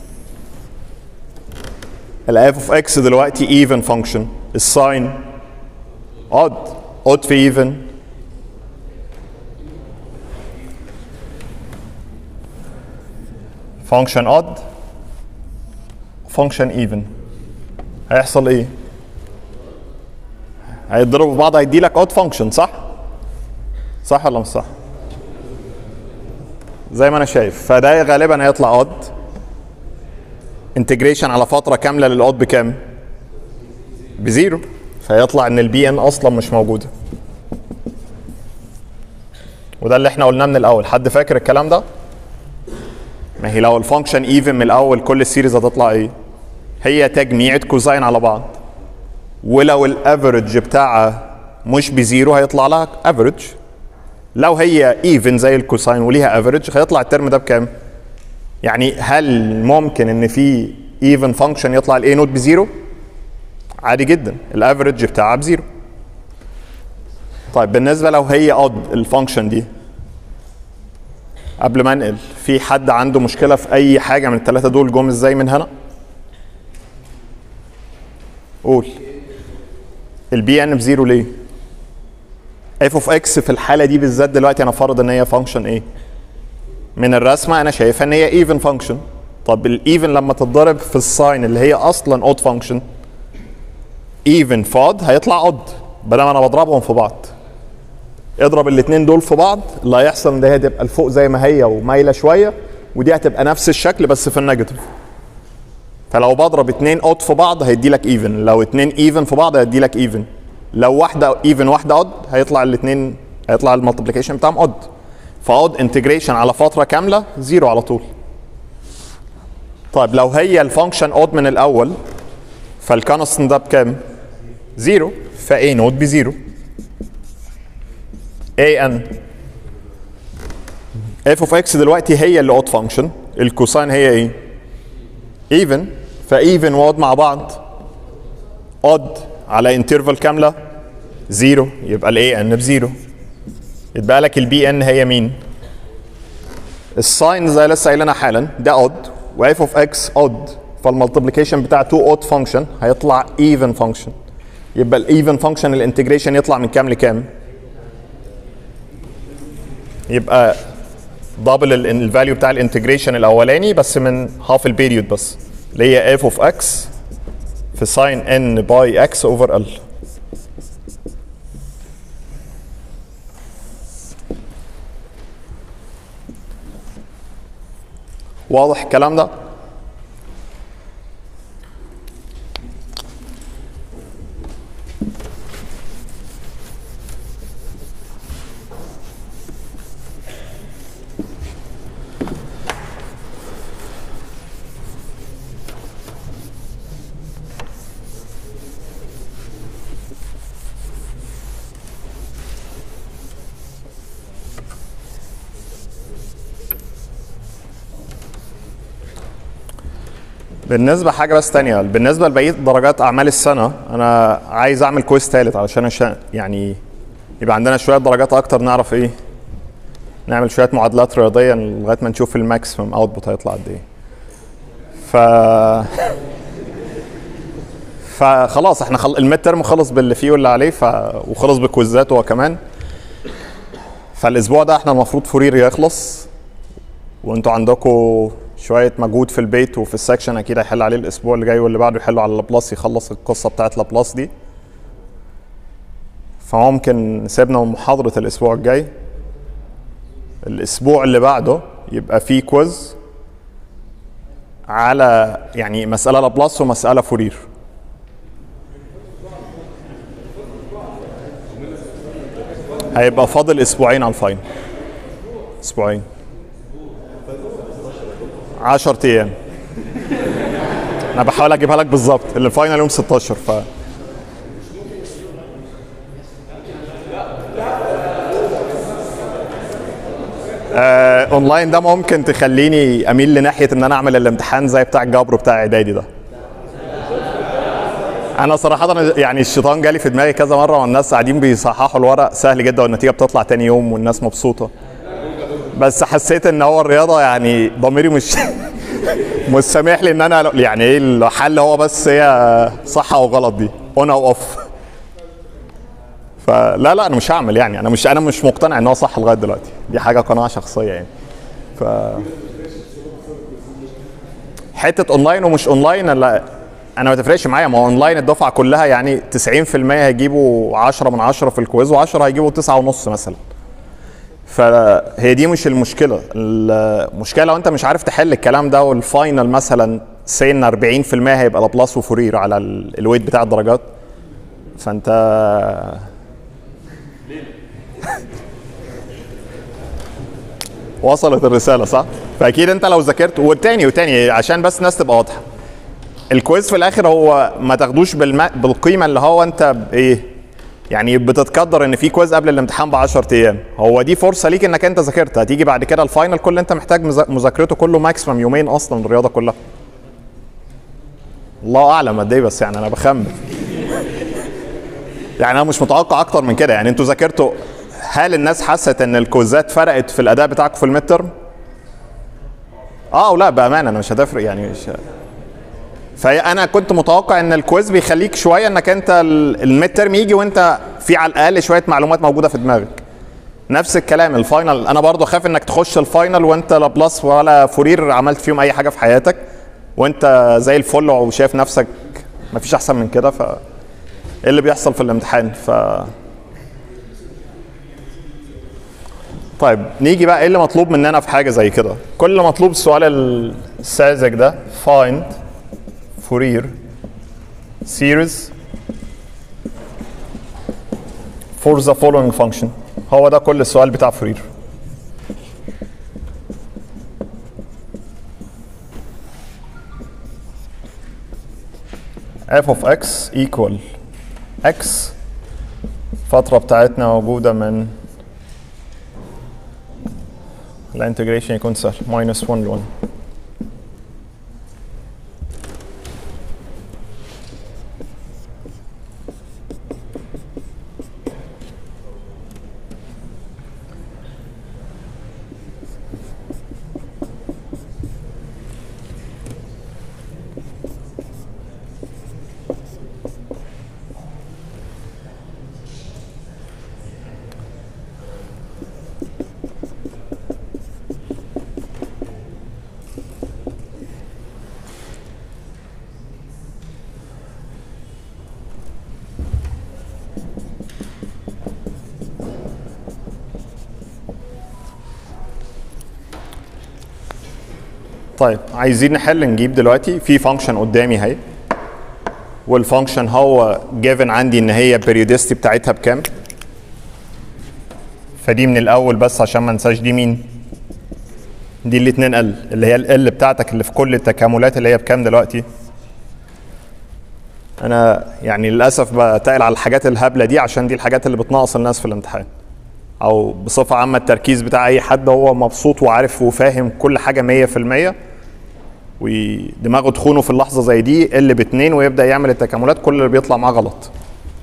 ال f of x دلوقتي even function الساين odd odd في even function odd function even هيحصل ايه؟ هيتضربوا في بعض هيدي لك odd function صح؟ صح ولا مش صح؟ زي ما انا شايف فده غالبا هيطلع odd انتجريشن على فتره كامله للاود بكام؟ بزيرو فيطلع ان البي ان اصلا مش موجوده وده اللي احنا قلناه من الاول حد فاكر الكلام ده؟ ما هي لو الفانكشن ايفن من الاول كل السيريز هتطلع ايه؟ هي تجميعة كوزاين على بعض ولو الافرج بتاعها مش بزيرو هيطلع لها افرج لو هي ايفن زي الكوساين وليها افرج هيطلع الترم ده بكام؟ يعني هل ممكن ان في ايفن فانكشن يطلع الاي نوت بزيرو؟ عادي جدا الافرج بتاعها بزيرو طيب بالنسبه لو هي اود الفانكشن دي قبل ما انقل في حد عنده مشكله في اي حاجه من الثلاثه دول جم ازاي من هنا قول البي ان بزيرو ليه اف اوف اكس في الحاله دي بالذات دلوقتي انا فرض ان هي فانكشن ايه من الرسمه انا شايفها ان هي ايفن فانكشن طب الايفن لما تتضرب في الساين اللي هي اصلا اود فانكشن ايفن فاد هيطلع اود بدل ما انا بضربهم في بعض اضرب الاثنين دول في بعض اللي هيحصل ان ده هتبقى لفوق زي ما هي ومايله شويه ودي هتبقى نفس الشكل بس في النيجاتيف فلو بضرب اتنين اود في بعض هيدي لك ايفن لو اتنين ايفن في بعض هيدي لك ايفن لو واحده ايفن واحده اود هيطلع الاثنين هيطلع المالتيبليكيشن بتاعهم اود فاود انتجريشن على فتره كامله زيرو على طول طيب لو هي الفانكشن اود من الاول فالكونستنت ده بكام؟ زيرو فا نوت بزيرو a n f of x دلوقتي هي اللي odd function الكوساين هي ايه؟ even فايفن واود مع بعض odd على انترفال كامله زيرو يبقى الاي ان بزيرو يتبقى لك البي ان هي مين؟ الساين زي لسه قايلينها حالا ده odd و f of x odd فالمالتيبليكيشن بتاع تو odd function هيطلع even function يبقى الايفن فانكشن الانتجريشن يطلع من كام لكام؟ يبقى دبل الفاليو بتاع الانتجريشن الاولاني بس من هاف البيريود بس اللي هي f of x في ساين n باي x اوفر ال واضح الكلام ده؟ بالنسبة حاجة بس تانية بالنسبة لبقية درجات أعمال السنة أنا عايز أعمل كويس تالت علشان أشا يعني يبقى عندنا شوية درجات أكتر نعرف إيه نعمل شوية معادلات رياضية لغاية ما نشوف الماكسيمم أوتبوت هيطلع قد إيه ف فخلاص احنا خل... الميد ترم خلص باللي فيه واللي عليه ف... وخلص بكويزات هو كمان فالاسبوع ده احنا المفروض فورير يخلص وانتوا عندكم شويه مجهود في البيت وفي السكشن اكيد هيحل عليه الاسبوع اللي جاي واللي بعده يحلوا على لابلاس يخلص القصه بتاعت لابلاس دي فممكن سيبنا من محاضرة الأسبوع الجاي الأسبوع اللي بعده يبقى فيه كويز على يعني مسألة لابلاس ومسألة فورير هيبقى فاضل أسبوعين على الفاين أسبوعين 10 أيام أنا بحاول أجيبها لك بالظبط اللي الفاينل يوم 16 ف آه، اونلاين ده ممكن تخليني اميل لناحيه ان انا اعمل الامتحان زي بتاع الجبر بتاع اعدادي ده انا صراحه أنا يعني الشيطان جالي في دماغي كذا مره والناس قاعدين بيصححوا الورق سهل جدا والنتيجه بتطلع تاني يوم والناس مبسوطه بس حسيت ان هو الرياضه يعني ضميري مش مش سامح لي ان انا يعني ايه الحل هو بس هي صح او غلط دي اون او اوف فلا لا انا مش هعمل يعني انا مش انا مش مقتنع ان هو صح لغايه دلوقتي دي حاجه قناعه شخصيه يعني ف حته اونلاين ومش اونلاين لا انا ما تفرقش معايا ما هو اونلاين الدفعه كلها يعني 90% هيجيبوا 10 من 10 في الكويز و10 هيجيبوا 9 ونص مثلا فهي دي مش المشكله المشكله لو انت مش عارف تحل الكلام ده والفاينل مثلا سين 40% هيبقى لابلاس وفورير على ال- الويت بتاع الدرجات فانت وصلت الرساله صح؟ فاكيد انت لو ذاكرت والتاني والتاني عشان بس الناس تبقى واضحه الكويز في الاخر هو ما تاخدوش بالم... بالقيمه اللي هو انت ايه يعني بتتقدر ان في كويز قبل الامتحان ب 10 ايام هو دي فرصه ليك انك انت ذاكرت هتيجي بعد كده الفاينل كل اللي انت محتاج مذا- مذاكرته كله ماكسيمم يومين اصلا الرياضه كلها الله اعلم قد ايه بس يعني انا بخمن يعني انا مش متوقع اكتر من كده يعني انتوا ذاكرتوا هل الناس حست ان الكوزات فرقت في الاداء بتاعكم في الميد ترم؟ اه ولا بامانه انا مش هتفرق يعني مش فانا كنت متوقع ان الكويز بيخليك شويه انك انت ال- الميد ترم يجي وانت في على الاقل شويه معلومات موجوده في دماغك نفس الكلام الفاينل انا برضو خايف انك تخش الفاينل وانت لا بلس ولا فورير عملت فيهم اي حاجه في حياتك وانت زي الفل وشايف نفسك مفيش احسن من كده ف ايه اللي بيحصل في الامتحان ف طيب نيجي بقى ايه اللي مطلوب مننا في حاجه زي كده كل اللي مطلوب السؤال الساذج ده find Fourier series for the following function هو ده كل السؤال بتاع فورير f of x equal x الفترة بتاعتنا موجودة من الانتجريشن يكون سهل minus 1 ل 1 طيب عايزين نحل نجيب دلوقتي في فانكشن قدامي اهي والفانكشن هو جيفن عندي ان هي البريودستي بتاعتها بكام فدي من الاول بس عشان ما انساش دي مين دي الاتنين ال اللي هي ال بتاعتك اللي في كل التكاملات اللي هي بكام دلوقتي انا يعني للاسف بتقل على الحاجات الهبله دي عشان دي الحاجات اللي بتنقص الناس في الامتحان او بصفه عامه التركيز بتاع اي حد هو مبسوط وعارف وفاهم كل حاجه 100% ودماغه تخونه في اللحظه زي دي اللي باتنين ويبدا يعمل التكاملات كل اللي بيطلع معاه غلط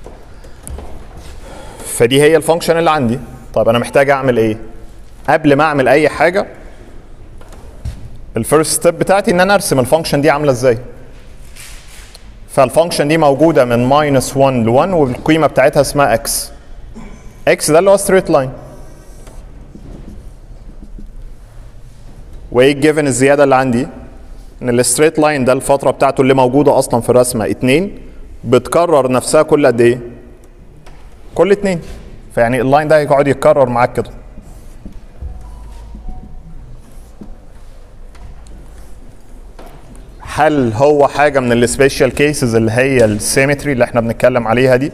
فدي هي الفانكشن اللي عندي طيب انا محتاج اعمل ايه قبل ما اعمل اي حاجه الفيرست ستيب بتاعتي ان انا ارسم الفانكشن دي عامله ازاي فالفانكشن دي موجوده من ماينس 1 ل 1 والقيمه بتاعتها اسمها اكس اكس ده اللي هو ستريت لاين وايه الجيفن الزياده اللي عندي ان الستريت لاين ده الفتره بتاعته اللي موجوده اصلا في الرسمه 2 بتكرر نفسها كل قد ايه كل اتنين فيعني اللاين ده هيقعد يتكرر معاك كده هل هو حاجه من السبيشال كيسز اللي هي السيمتري اللي احنا بنتكلم عليها دي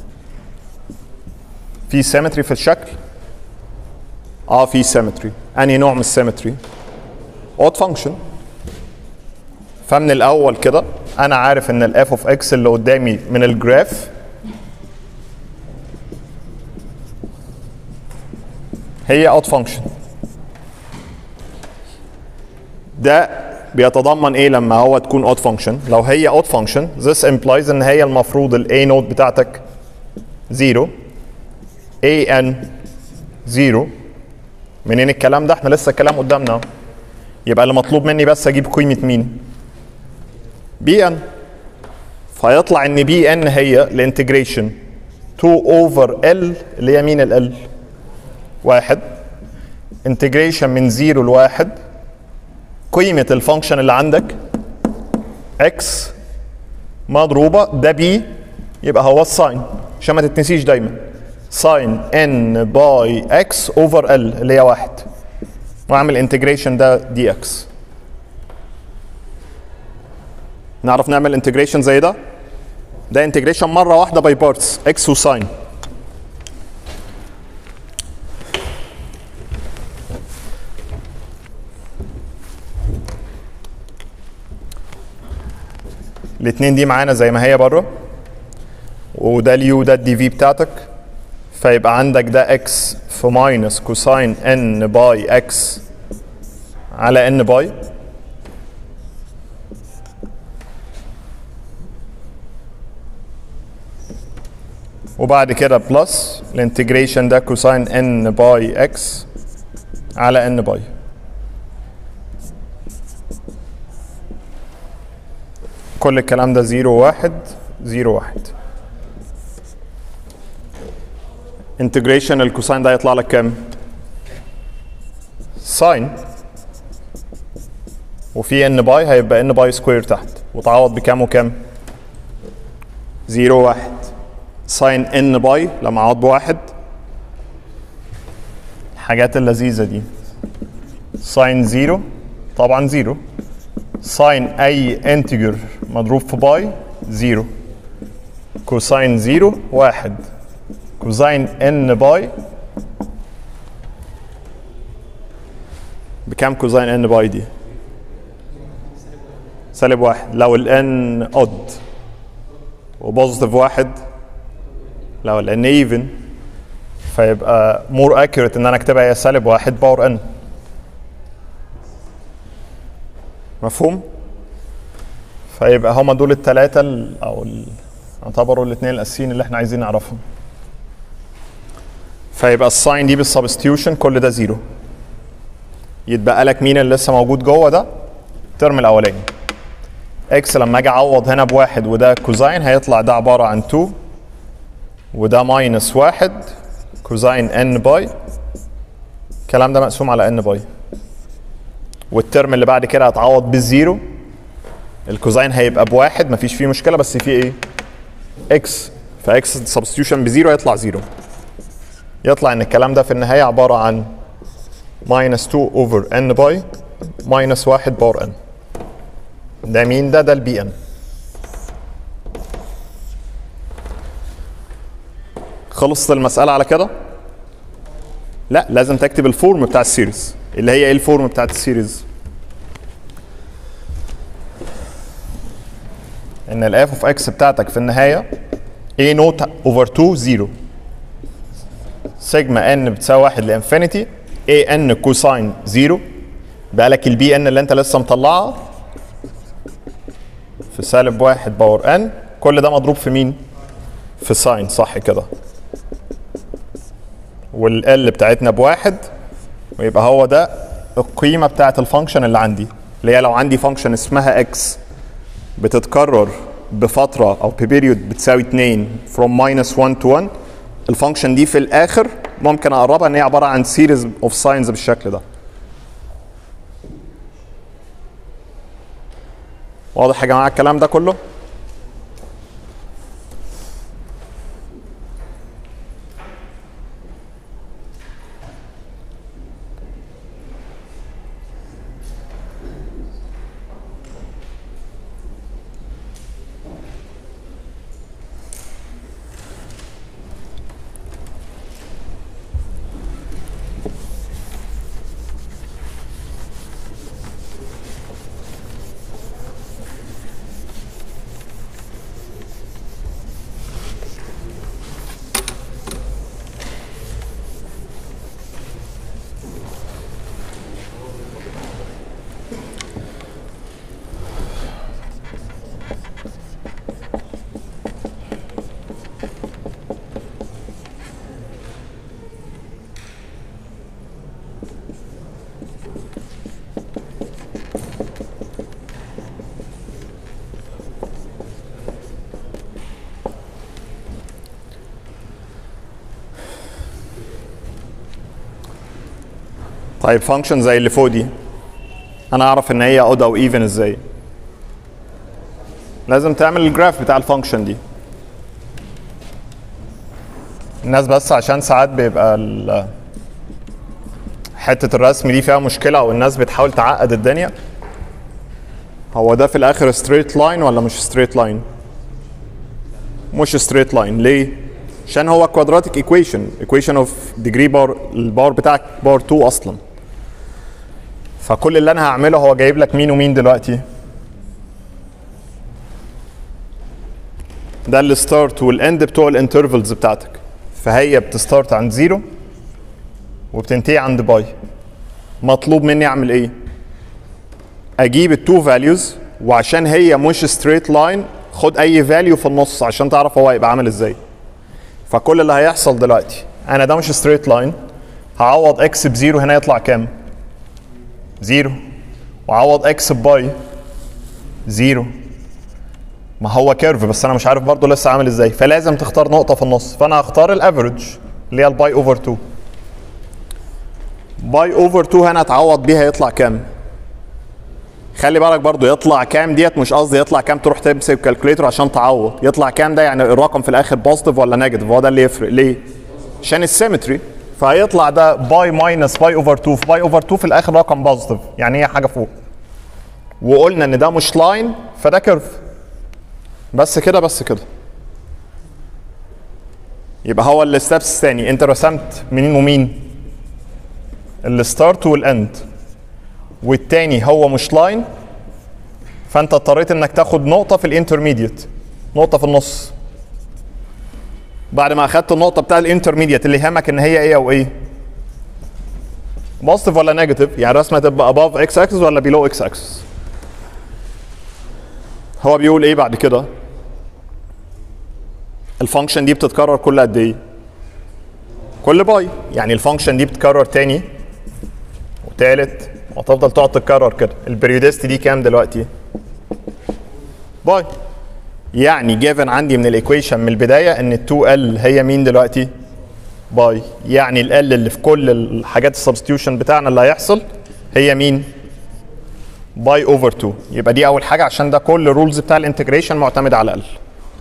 في سيمتري في الشكل اه في سيمتري انهي نوع من السيمتري اود فانكشن فمن الاول كده انا عارف ان الاف اوف اكس اللي قدامي من الجراف هي اوت فانكشن ده بيتضمن ايه لما هو تكون اوت فانكشن لو هي اوت فانكشن this implies ان هي المفروض الاي نوت بتاعتك 0 ان 0 منين الكلام ده احنا لسه الكلام قدامنا يبقى اللي مطلوب مني بس اجيب قيمه مين بي ان فيطلع ان بي ان هي الانتجريشن 2 اوفر ال اللي هي مين ال واحد انتجريشن من 0 لواحد قيمة الفانكشن اللي عندك اكس مضروبة ده بي يبقى هو الساين عشان ما تتنسيش دايما ساين ان باي اكس اوفر ال اللي هي واحد واعمل انتجريشن ده دي اكس نعرف نعمل انتجريشن زي ده ده انتجريشن مره واحده باي بارتس اكس وساين الاثنين دي معانا زي ما هي بره وده اليو ده الدي في بتاعتك فيبقى عندك ده اكس في ماينس كوساين ان باي اكس على ان باي وبعد كده بلس الانتجريشن ده كوساين ان باي اكس على ان باي كل الكلام ده زيرو واحد زيرو واحد انتجريشن الكوساين ده يطلع لك كام؟ ساين وفي ان باي هيبقى ان باي سكوير تحت وتعوض بكام وكام؟ زيرو واحد ساين ان باي لما اعوض بواحد الحاجات اللذيذة دي ساين زيرو طبعا زيرو ساين اي انتجر مضروب في باي زيرو كوساين زيرو واحد كوزاين ان باي بكام كوزاين ان باي دي؟ سالب واحد لو الان اود وبوزيتيف واحد لو الان ايفن فيبقى مور اكيوريت ان انا اكتبها هي سالب واحد باور ان مفهوم؟ فيبقى هما دول الثلاثة او ال- يعتبروا الاثنين الاساسيين اللي احنا عايزين نعرفهم فيبقى الساين دي بالسبستيوشن كل ده زيرو يتبقى لك مين اللي لسه موجود جوه ده الترم الاولاني اكس لما اجي اعوض هنا بواحد وده كوزاين هيطلع ده عباره عن 2 وده ماينس واحد كوزاين ان باي الكلام ده مقسوم على ان باي والترم اللي بعد كده هتعوض بالزيرو الكوزاين هيبقى بواحد مفيش فيه مشكله بس فيه ايه؟ اكس فاكس سبستيوشن بزيرو هيطلع زيرو يطلع ان الكلام ده في النهايه عباره عن minus 2 over n باي minus 1 باور n ده مين ده ده البي ان خلصت المسألة على كده؟ لا لازم تكتب الفورم بتاع السيريز اللي هي ايه الفورم بتاعت السيريز؟ ان الاف اوف اكس بتاعتك في النهاية a نوت اوفر 2 0 سيجما ان بتساوي 1 لانفينيتي a ان كوساين 0 بقى لك البي ان اللي انت لسه مطلعها في سالب 1 باور ان كل ده مضروب في مين؟ في ساين صح كده والال بتاعتنا بواحد ويبقى هو ده القيمه بتاعت الفانكشن اللي عندي اللي هي لو عندي فانكشن اسمها اكس بتتكرر بفتره او ببيريود بتساوي 2 from minus 1 to 1 الفانكشن دي في الاخر ممكن اقربها ان هي عباره عن سيريز اوف ساينز بالشكل ده واضح يا جماعه الكلام ده كله طيب فانكشن زي اللي فوق دي انا اعرف ان هي اود او ايفن ازاي لازم تعمل الجراف بتاع الفانكشن دي الناس بس عشان ساعات بيبقى ال- حته الرسم دي فيها مشكله او الناس بتحاول تعقد الدنيا هو ده في الاخر ستريت لاين ولا مش ستريت لاين مش ستريت لاين ليه عشان هو كوادراتيك ايكويشن ايكويشن اوف ديجري بار البار بتاعك بار 2 اصلا فكل اللي انا هعمله هو جايب لك مين ومين دلوقتي ده الستارت والاند بتوع الانترفلز بتاعتك فهي بتستارت عند زيرو وبتنتهي عند باي مطلوب مني اعمل ايه اجيب التو فاليوز وعشان هي مش ستريت لاين خد اي فاليو في النص عشان تعرف هو هيبقى عامل ازاي فكل اللي هيحصل دلوقتي انا ده مش ستريت لاين هعوض اكس بزيرو هنا يطلع كام زيرو وعوض اكس بباي زيرو ما هو كيرف بس انا مش عارف برضه لسه عامل ازاي فلازم تختار نقطه في النص فانا هختار الافريج اللي هي الباي اوفر 2 باي اوفر 2 هنا اتعوض بيها يطلع كام خلي بالك برضو يطلع كام ديت مش قصدي يطلع كام تروح تمسك كالكوليتر عشان تعوض يطلع كام ده يعني الرقم في الاخر بوزيتيف ولا نيجاتيف هو ده اللي يفرق ليه عشان السيمتري فهيطلع ده باي ماينس باي اوفر 2 في باي اوفر 2 في الاخر رقم بوزيتيف يعني هي حاجه فوق وقلنا ان ده مش لاين فده كيرف بس كده بس كده يبقى هو الستبس الثاني انت رسمت منين ومين الستارت والاند والتاني هو مش لاين فانت اضطريت انك تاخد نقطه في الانترميديت نقطه في النص بعد ما اخدت النقطه بتاع الانترميديت اللي يهمك ان هي ايه او ايه بوزيتيف ولا نيجاتيف يعني الرسمه تبقى above اكس اكسس ولا below اكس اكسس هو بيقول ايه بعد كده الفانكشن دي بتتكرر كل قد ايه كل باي يعني الفانكشن دي بتتكرر تاني وتالت وتفضل تقعد تتكرر كده البريودستي دي كام دلوقتي باي يعني جيفن عندي من الايكويشن من البدايه ان ال 2 ال هي مين دلوقتي باي يعني ال ال اللي في كل الحاجات السبستيوشن بتاعنا اللي هيحصل هي مين باي اوفر 2 يبقى دي اول حاجه عشان ده كل الرولز بتاع الانتجريشن معتمد على ال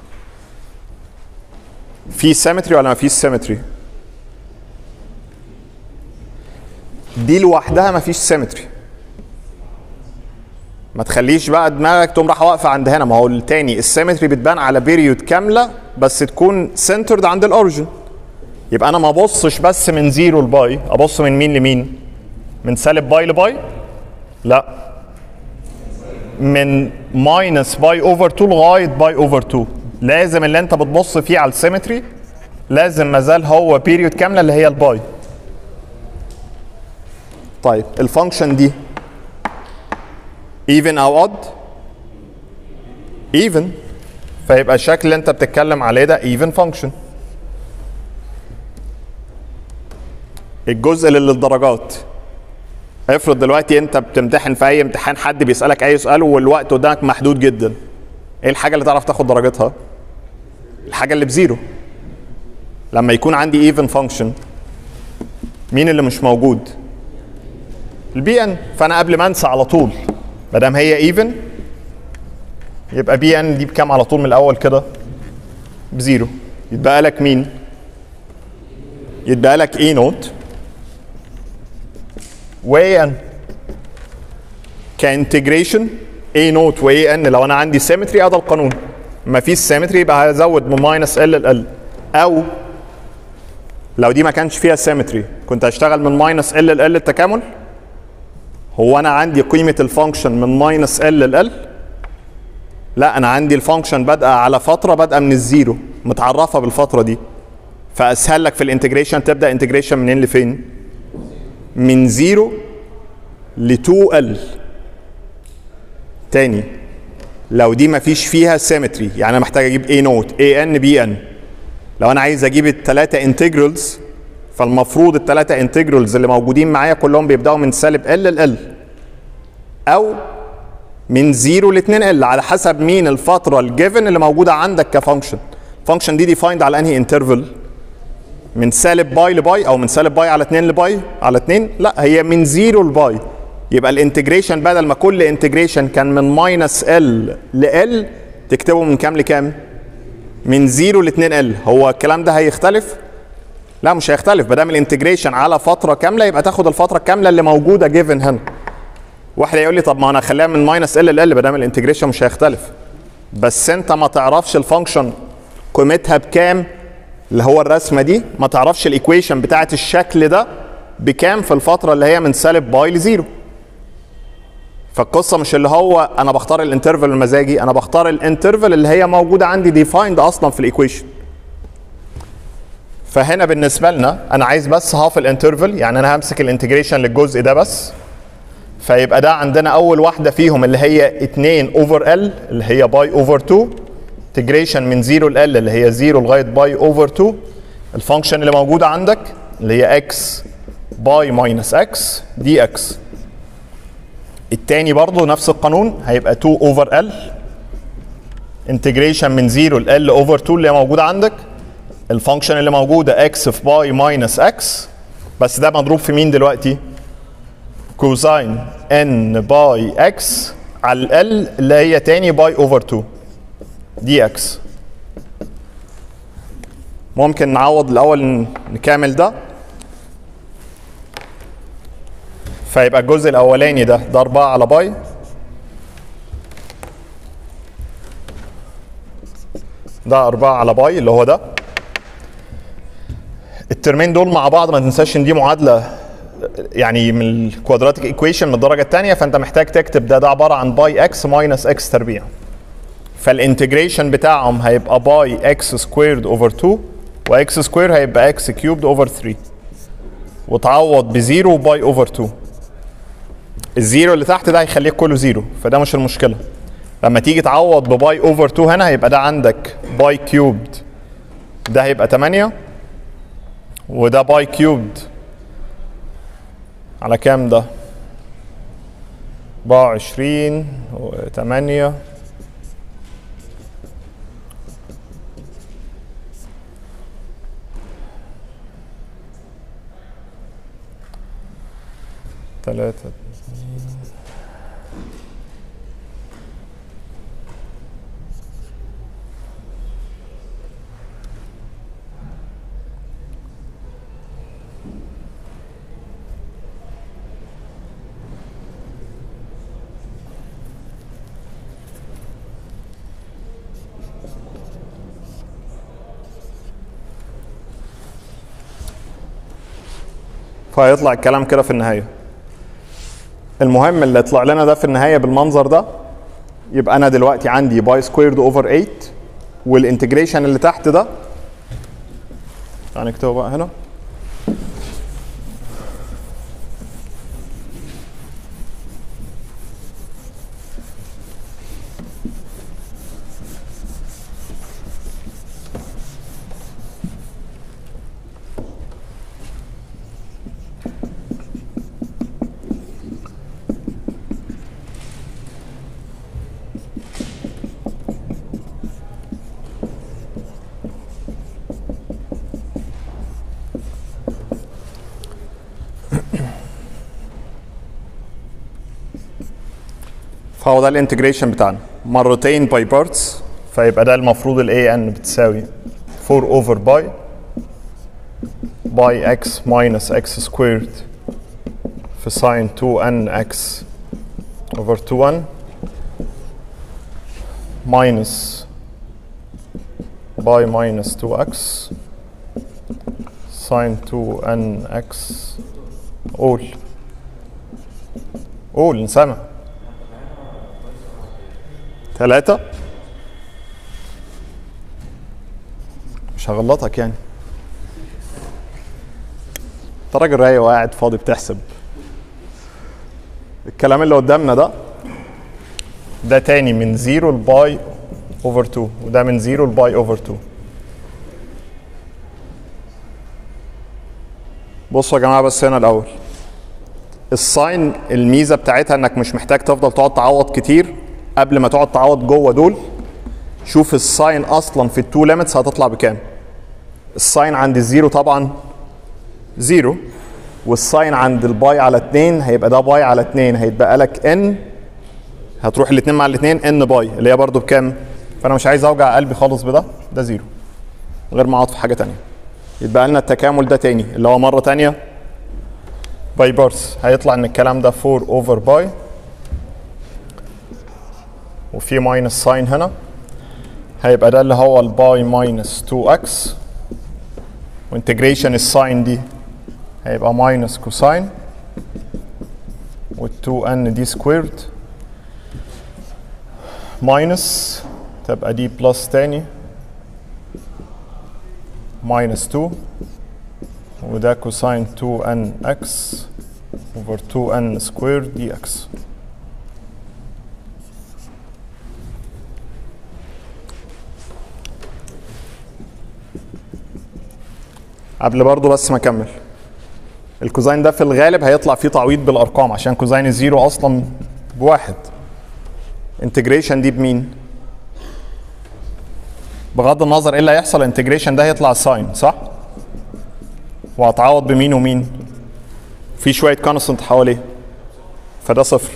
في سيمتري ولا ما فيش سيمتري دي لوحدها ما فيش سيمتري ما تخليش بقى دماغك تقوم راح واقفه عند هنا ما هو التاني السيمتري بتبان على بيريود كامله بس تكون سنترد عند الاوريجن يبقى انا ما ابصش بس من زيرو لباي ابص من مين لمين من سالب باي لباي لا من ماينس باي اوفر 2 لغايه باي اوفر 2 لازم اللي انت بتبص فيه على السيمتري لازم مازال هو بيريود كامله اللي هي الباي طيب الفانكشن دي even او odd even فيبقى الشكل اللي انت بتتكلم عليه ده even function الجزء اللي للدرجات افرض دلوقتي انت بتمتحن في اي امتحان حد بيسالك اي سؤال والوقت قدامك محدود جدا ايه الحاجه اللي تعرف تاخد درجتها الحاجه اللي بزيرو لما يكون عندي even function مين اللي مش موجود البي ان فانا قبل ما انسى على طول ما دام هي ايفن يبقى بي ان دي بكام على طول من الاول كده بزيرو يتبقى لك مين يتبقى لك اي نوت واي ان كانتجريشن اي نوت واي ان لو انا عندي سيمتري هذا القانون ما فيش سيمتري يبقى هزود من ماينس ال ال او لو دي ما كانش فيها سيمتري كنت هشتغل من ماينس ال ال التكامل هو انا عندي قيمه الفانكشن من ماينس ال ل ال لا انا عندي الفانكشن بادئه على فتره بادئه من الزيرو متعرفه بالفتره دي فاسهل لك في الانتجريشن تبدا انتجريشن منين لفين من زيرو ل 2 ال تاني لو دي ما فيش فيها سيمتري يعني انا محتاج اجيب اي نوت اي ان بي ان لو انا عايز اجيب الثلاثه انتجرالز فالمفروض الثلاثه انتجرالز اللي موجودين معايا كلهم بيبداوا من سالب ال ل ال او من 0 ل 2 ال على حسب مين الفتره الجيفن اللي موجوده عندك كفانكشن الفانكشن دي ديفايند على انهي انترفال من سالب باي لباي او من سالب باي على 2 لباي على 2 لا هي من 0 لباي يبقى الانتجريشن بدل ما كل انتجريشن كان من ماينس ال ل ال تكتبه من كام لكام؟ من 0 ل 2 ال هو الكلام ده هيختلف؟ لا مش هيختلف ما دام الانتجريشن على فتره كامله يبقى تاخد الفتره الكامله اللي موجوده جيفن هنا واحد هيقول لي طب ما انا اخليها من ماينس ال ل ال ما دام الانتجريشن مش هيختلف بس انت ما تعرفش الفانكشن قيمتها بكام اللي هو الرسمه دي ما تعرفش الايكويشن بتاعت الشكل ده بكام في الفتره اللي هي من سالب باي لزيرو فالقصه مش اللي هو انا بختار الانترفال المزاجي انا بختار الانترفال اللي هي موجوده عندي ديفايند اصلا في الايكويشن فهنا بالنسبه لنا انا عايز بس هاف الانترفال يعني انا همسك الانتجريشن للجزء ده بس فيبقى ده عندنا اول واحده فيهم اللي هي 2 اوفر ال اللي هي باي اوفر 2 انتجريشن من 0 ل ال اللي هي 0 لغايه باي اوفر 2 الفانكشن اللي موجوده عندك اللي هي اكس باي ماينس اكس دي اكس التاني برضه نفس القانون هيبقى 2 اوفر ال انتجريشن من 0 ل ال اوفر 2 اللي هي موجوده عندك الفانكشن اللي موجوده اكس في باي ماينس اكس بس ده مضروب في مين دلوقتي؟ كوزاين ان باي اكس على ال اللي هي تاني باي اوفر 2 دي اكس ممكن نعوض الاول نكمل ده فيبقى الجزء الاولاني ده ده 4 على باي ده 4 على باي اللي هو ده الترمين دول مع بعض ما تنساش ان دي معادله يعني من الكوادراتيك ايكويشن من الدرجه الثانيه فانت محتاج تكتب ده ده عباره عن باي اكس ماينس اكس تربيع فالانتجريشن بتاعهم هيبقى باي اكس سكويرد اوفر 2 واكس سكوير هيبقى اكس كيوبد اوفر 3 وتعوض بزيرو باي اوفر 2 الزيرو اللي تحت ده هيخليك كله زيرو فده مش المشكله لما تيجي تعوض بباي اوفر 2 هنا هيبقى ده عندك باي كيوبد ده هيبقى 8 وده باي كيوبد على كام ده؟ 24 و8 تلاتة فهيطلع الكلام كده في النهايه المهم اللي يطلع لنا ده في النهايه بالمنظر ده يبقى انا دلوقتي عندي باي سكويرد اوفر 8 والانتجريشن اللي تحت ده تعالى نكتبه بقى هنا فهو ده الانتجريشن بتاعنا مرتين باي بارتس فيبقى ده المفروض الاي ان بتساوي 4 اوفر باي باي اكس ماينس اكس سكويرد في ساين 2 ان اكس اوفر 2 1 ماينس باي ماينس 2 اكس ساين 2 ان اكس قول قول نسمع ثلاثة مش هغلطك يعني انت راجل رايق وقاعد فاضي بتحسب الكلام اللي قدامنا ده ده تاني من زيرو لباي اوفر 2 وده من زيرو لباي اوفر 2 بصوا يا جماعه بس هنا الاول الساين الميزه بتاعتها انك مش محتاج تفضل تقعد تعوض كتير قبل ما تقعد تعوض جوه دول شوف الساين اصلا في التو ليميتس هتطلع بكام الساين عند الزيرو طبعا زيرو والساين عند الباي على 2 هيبقى ده باي على 2 هيتبقى لك ان هتروح الاثنين مع الاثنين ان باي اللي هي برضو بكام؟ فانا مش عايز اوجع قلبي خالص بده ده زيرو غير ما اقعد في حاجه تانية يتبقى لنا التكامل ده تاني اللي هو مره تانية باي بارس هيطلع ان الكلام ده 4 اوفر باي وفي ماينس ساين هنا هيبقى ده اللي هو الباي ماينس 2 اكس وانتجريشن الساين دي هيبقى ماينس كوساين وال 2 ان دي سكويرد ماينس تبقى دي بلس تاني ماينس 2 وده كوساين 2 ان اكس اوفر 2 ان سكويرد دي اكس قبل برضه بس ما اكمل الكوزاين ده في الغالب هيطلع فيه تعويض بالارقام عشان كوزاين الزيرو اصلا بواحد انتجريشن دي بمين بغض النظر ايه اللي هيحصل انتجريشن ده هيطلع ساين صح وهتعوض بمين ومين في شويه كونستنت حواليه فده صفر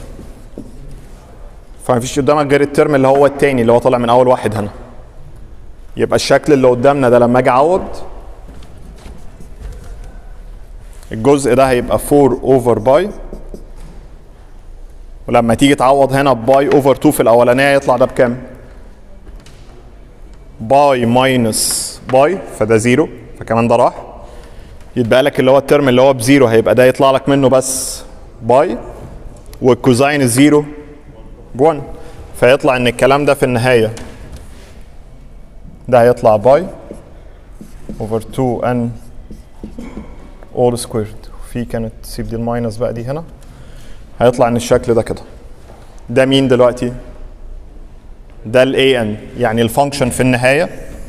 فمفيش قدامك غير الترم اللي هو التاني اللي هو طالع من اول واحد هنا يبقى الشكل اللي قدامنا ده لما اجي اعوض الجزء ده هيبقى 4 اوفر باي ولما تيجي تعوض هنا باي اوفر 2 في الاولانيه يطلع ده بكام؟ باي ماينس باي فده زيرو فكمان ده راح يتبقى لك اللي هو الترم اللي هو بزيرو هيبقى ده يطلع لك منه بس باي والكوزاين الزيرو ب 1 فيطلع ان الكلام ده في النهايه ده هيطلع باي اوفر 2 ان all squared في كانت سيب دي الماينس بقى دي هنا هيطلع ان الشكل ده كده ده مين دلوقتي ده ال an يعني الفانكشن في النهاية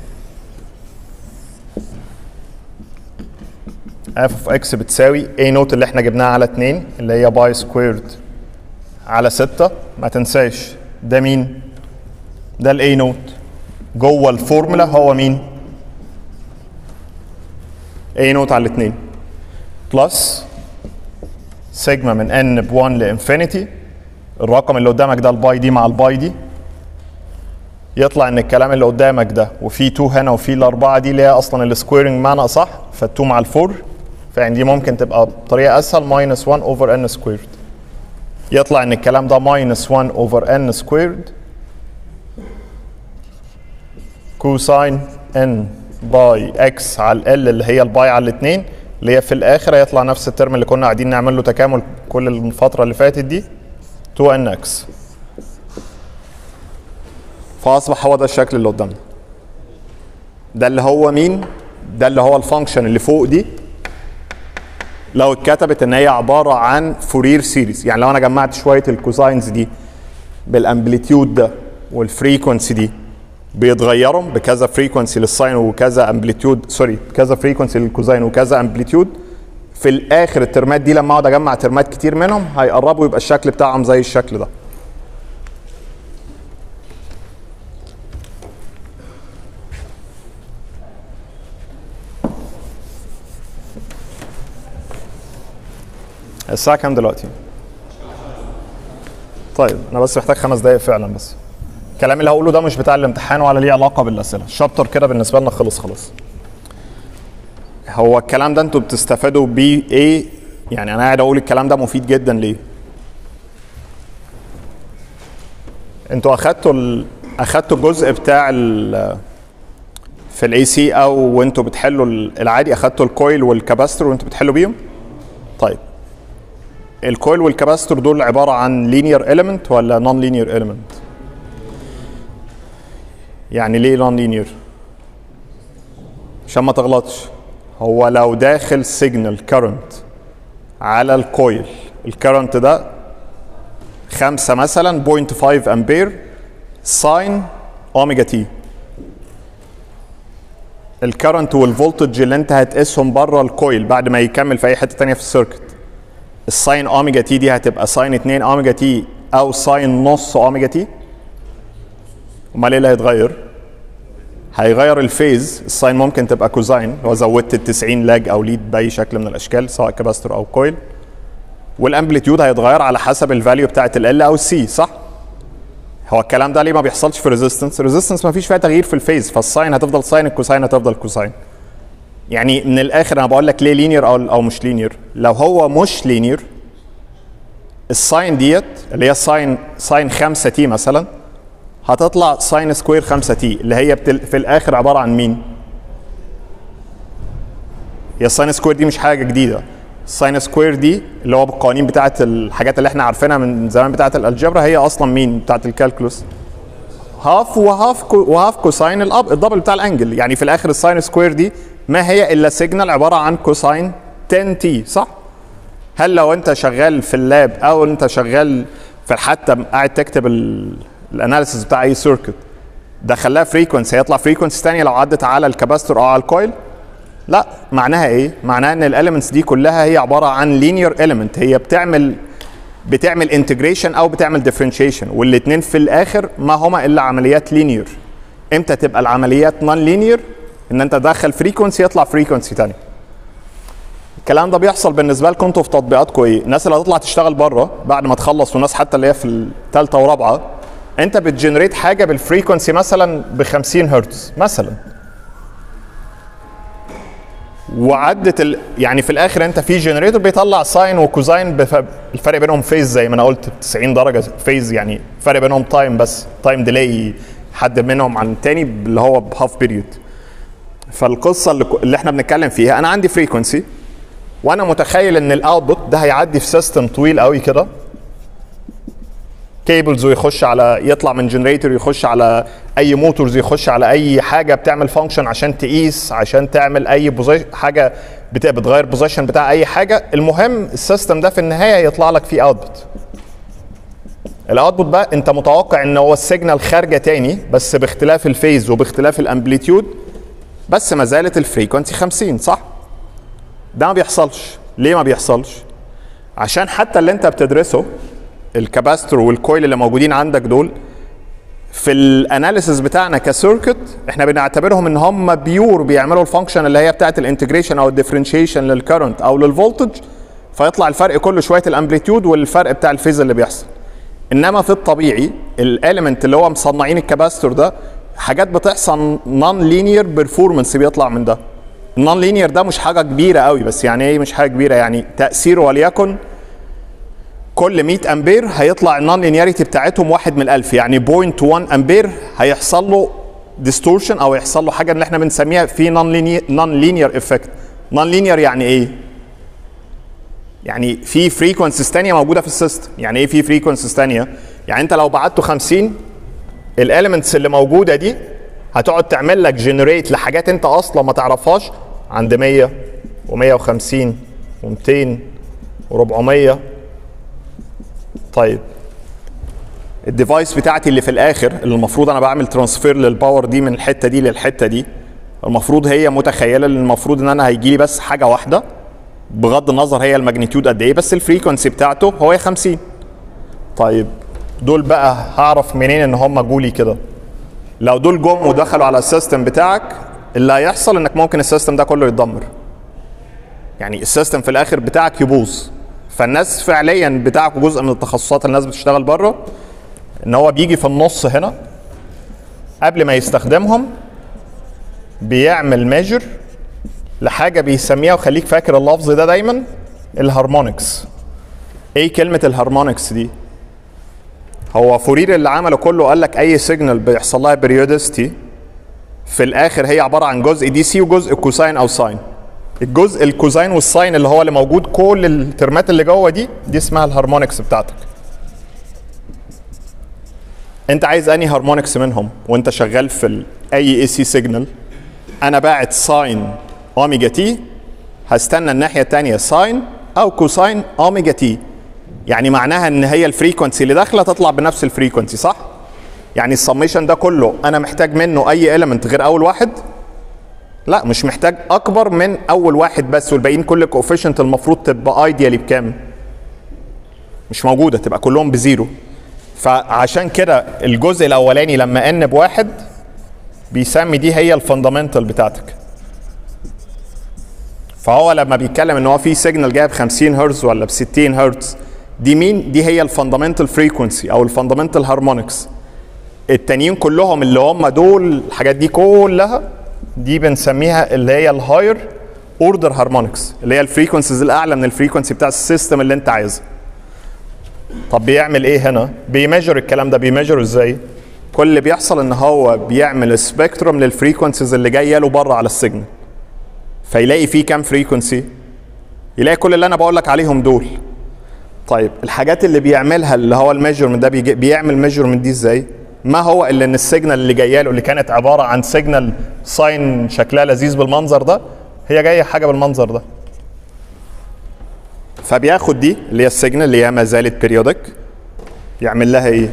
f of x بتساوي a نوت اللي احنا جبناها على 2 اللي هي باي سكويرد على 6 ما تنساش ده مين ده ال a نوت جوه الفورمولا هو مين a نوت على 2 بلس سيجما من n ب 1 لانفينيتي الرقم اللي قدامك ده الباي دي مع الباي دي يطلع ان الكلام اللي قدامك ده وفي 2 هنا وفي الاربعه دي اللي هي اصلا السكويرنج معنى اصح فال2 مع ال4 فيعني دي ممكن تبقى بطريقه اسهل ماينس 1 اوفر ان سكويرد يطلع ان الكلام ده ماينس 1 اوفر ان سكويرد كوساين ان باي اكس على ال اللي هي الباي على الاثنين اللي هي في الاخر هيطلع نفس الترم اللي كنا قاعدين نعمل له تكامل كل الفتره اللي فاتت دي 2 ان اكس فاصبح هو ده الشكل اللي قدامنا ده اللي هو مين ده اللي هو الفانكشن اللي فوق دي لو اتكتبت ان هي عباره عن فورير سيريز يعني لو انا جمعت شويه الكوساينز دي بالامبليتيود ده والفريكونسي دي بيتغيروا بكذا فريكونسي للساين وكذا امبليتيود سوري كذا فريكونسي للكوزاين وكذا امبليتيود في الاخر الترمات دي لما اقعد اجمع ترمات كتير منهم هيقربوا يبقى الشكل بتاعهم زي الشكل ده الساعة كام دلوقتي؟ طيب انا بس محتاج خمس دقايق فعلا بس الكلام اللي هقوله ده مش بتاع الامتحان ولا ليه علاقه بالاسئله الشابتر كده بالنسبه لنا خلص خلاص هو الكلام ده انتوا بتستفادوا بيه ايه يعني انا قاعد اقول الكلام ده مفيد جدا ليه انتوا اخدتوا ال... اخدتوا الجزء بتاع ال... في الاي سي او وانتوا بتحلوا العادي اخدتوا الكويل والكاباستور وانتوا بتحلوا بيهم طيب الكويل والكاباستور دول عباره عن لينير اليمنت ولا نون لينير اليمنت يعني ليه نون لينير عشان ما تغلطش هو لو داخل سيجنال كارنت على الكويل الكارنت ده خمسة مثلا 0.5 امبير ساين اوميجا تي الكارنت والفولتج اللي انت هتقيسهم بره الكويل بعد ما يكمل في اي حته تانية في السيركت الساين اوميجا تي دي هتبقى ساين 2 اوميجا تي او ساين نص اوميجا تي امال ايه اللي هيتغير هيغير الفيز الساين ممكن تبقى كوزاين لو زودت ال 90 لاج او ليد باي شكل من الاشكال سواء كاباستور او كويل والامبليتيود هيتغير على حسب الفاليو بتاعت ال او السي صح؟ هو الكلام ده ليه ما بيحصلش في ريزيستنس؟ ريزيستنس ما فيش فيها تغيير في الفيز فالساين هتفضل ساين الكوساين هتفضل كوساين. يعني من الاخر انا بقول لك ليه لينير او او مش لينير لو هو مش لينير الساين ديت اللي هي ساين ساين 5 تي مثلا هتطلع ساين سكوير 5 تي اللي هي بتل في الاخر عباره عن مين؟ هي الساين سكوير دي مش حاجه جديده الساين سكوير دي اللي هو بالقوانين بتاعه الحاجات اللي احنا عارفينها من زمان بتاعه الالجبرا هي اصلا مين بتاعه الكالكولوس هاف وهاف كو وهاف كوساين الاب الدبل بتاع الانجل يعني في الاخر الساين سكوير دي ما هي الا سيجنال عباره عن كوساين 10 تي صح هل لو انت شغال في اللاب او انت شغال في حتى قاعد تكتب الاناليسيس بتاع اي سيركت دخلها فريكونسي هيطلع فريكونسي ثانيه لو عدت على الكاباستور او على الكويل لا معناها ايه معناها ان الاليمنتس دي كلها هي عباره عن لينير element هي بتعمل بتعمل انتجريشن او بتعمل ديفرنشيشن والاثنين في الاخر ما هما الا عمليات لينير امتى تبقى العمليات نون لينير ان انت تدخل فريكونسي يطلع فريكونسي ثاني الكلام ده بيحصل بالنسبه لكم انتوا في تطبيقاتكم ايه الناس اللي هتطلع تشتغل بره بعد ما تخلص والناس حتى اللي هي في الثالثه ورابعه انت بتجنريت حاجه بالفريكونسي مثلا ب 50 هرتز مثلا وعدت ال... يعني في الاخر انت في جنريتور بيطلع ساين وكوزاين بف... الفرق بينهم فيز زي ما انا قلت 90 درجه فيز يعني فرق بينهم تايم بس تايم ديلي حد منهم عن التاني اللي هو بهاف بيريود فالقصه اللي, اللي احنا بنتكلم فيها انا عندي فريكونسي وانا متخيل ان الاوتبوت ده هيعدي في سيستم طويل قوي كده كيبلز ويخش على يطلع من جنريتور يخش على اي موتورز يخش على اي حاجه بتعمل فانكشن عشان تقيس عشان تعمل اي بوزيشن حاجه بت- بتغير بوزيشن بتاع اي حاجه المهم السيستم ده في النهايه يطلع لك فيه اوتبوت الاوتبوت بقى انت متوقع ان هو السيجنال خارجه تاني بس باختلاف الفيز وباختلاف الامبليتيود بس ما زالت الفريكونسي 50 صح ده ما بيحصلش ليه ما بيحصلش عشان حتى اللي انت بتدرسه الكاباستور والكويل اللي موجودين عندك دول في الاناليسيس بتاعنا كسيركت احنا بنعتبرهم ان هم بيور بيعملوا الفانكشن اللي هي بتاعه الانتجريشن او الديفرنشيشن للكرنت او للفولتج فيطلع الفرق كله شويه الامبليتيود والفرق بتاع الفيز اللي بيحصل انما في الطبيعي الاليمنت اللي هو مصنعين الكاباستور ده حاجات بتحصل نون لينير بيرفورمانس بيطلع من ده النون لينير ده مش حاجه كبيره قوي بس يعني ايه مش حاجه كبيره يعني تاثيره وليكن كل 100 امبير هيطلع النون لينياريتي بتاعتهم واحد من ألف يعني 0.1 امبير هيحصل له ديستورشن او يحصل له حاجه اللي احنا بنسميها في نون لينير نون لينير افكت نون لينير يعني ايه يعني في فريكونسيز ثانيه موجوده في السيستم يعني ايه في فريكونسيز ثانيه يعني انت لو بعته 50 الاليمنتس اللي موجوده دي هتقعد تعمل لك جنريت لحاجات انت اصلا ما تعرفهاش عند 100 و150 و200 و400 طيب الديفايس بتاعتي اللي في الاخر اللي المفروض انا بعمل ترانسفير للباور دي من الحته دي للحته دي المفروض هي متخيله ان المفروض ان انا هيجي لي بس حاجه واحده بغض النظر هي الماجنتيود قد ايه بس الفريكونسي بتاعته هو 50 طيب دول بقى هعرف منين ان هم جولي كده لو دول جم ودخلوا على السيستم بتاعك اللي هيحصل انك ممكن السيستم ده كله يتدمر يعني السيستم في الاخر بتاعك يبوظ فالناس فعليا بتاعكم جزء من التخصصات اللي الناس بتشتغل بره ان هو بيجي في النص هنا قبل ما يستخدمهم بيعمل ميجر لحاجه بيسميها وخليك فاكر اللفظ ده دايما الهارمونكس ايه كلمه الهارمونكس دي هو فورير اللي عمله كله قال لك اي سيجنال بيحصل لها بريودستي في الاخر هي عباره عن جزء دي سي وجزء كوساين او ساين الجزء الكوزاين والساين اللي هو اللي موجود كل الترمات اللي جوه دي دي اسمها الهارمونكس بتاعتك انت عايز انهي هارمونكس منهم وانت شغال في ال- اي اي سي سيجنال انا باعت ساين اوميجا تي هستنى الناحيه الثانيه ساين او كوساين اوميجا تي يعني معناها ان هي الفريكونسي اللي داخله تطلع بنفس الفريكونسي صح يعني السميشن ده كله انا محتاج منه اي اليمنت غير اول واحد لا مش محتاج اكبر من اول واحد بس والباقيين كل كوفيشنت المفروض تبقى ايديالي بكام مش موجوده تبقى كلهم بزيرو فعشان كده الجزء الاولاني لما ان بواحد بيسمي دي هي الفاندامنتال بتاعتك فهو لما بيتكلم ان هو في سيجنال جايه ب 50 هرتز ولا ب 60 هرتز دي مين؟ دي هي الفاندامنتال فريكونسي او الفاندامنتال هارمونكس التانيين كلهم اللي هم دول الحاجات دي كلها دي بنسميها اللي هي الهاير اوردر هارمونكس اللي هي الفريكونسيز الاعلى من الفريكونسي بتاع السيستم اللي انت عايزها طب بيعمل ايه هنا بيميجر الكلام ده بيميجر ازاي كل اللي بيحصل ان هو بيعمل سبيكتروم للفريكونسيز اللي جايه له بره على السيجنال فيلاقي فيه كام فريكونسي يلاقي كل اللي انا بقول لك عليهم دول طيب الحاجات اللي بيعملها اللي هو الميجرمنت ده بيجي بيعمل ميجرمنت دي ازاي ما هو الا ان السيجنال اللي جايه له اللي كانت عباره عن سيجنال ساين شكلها لذيذ بالمنظر ده هي جايه حاجه بالمنظر ده فبياخد دي اللي هي السيجنال اللي هي ما زالت بيريودك يعمل لها ايه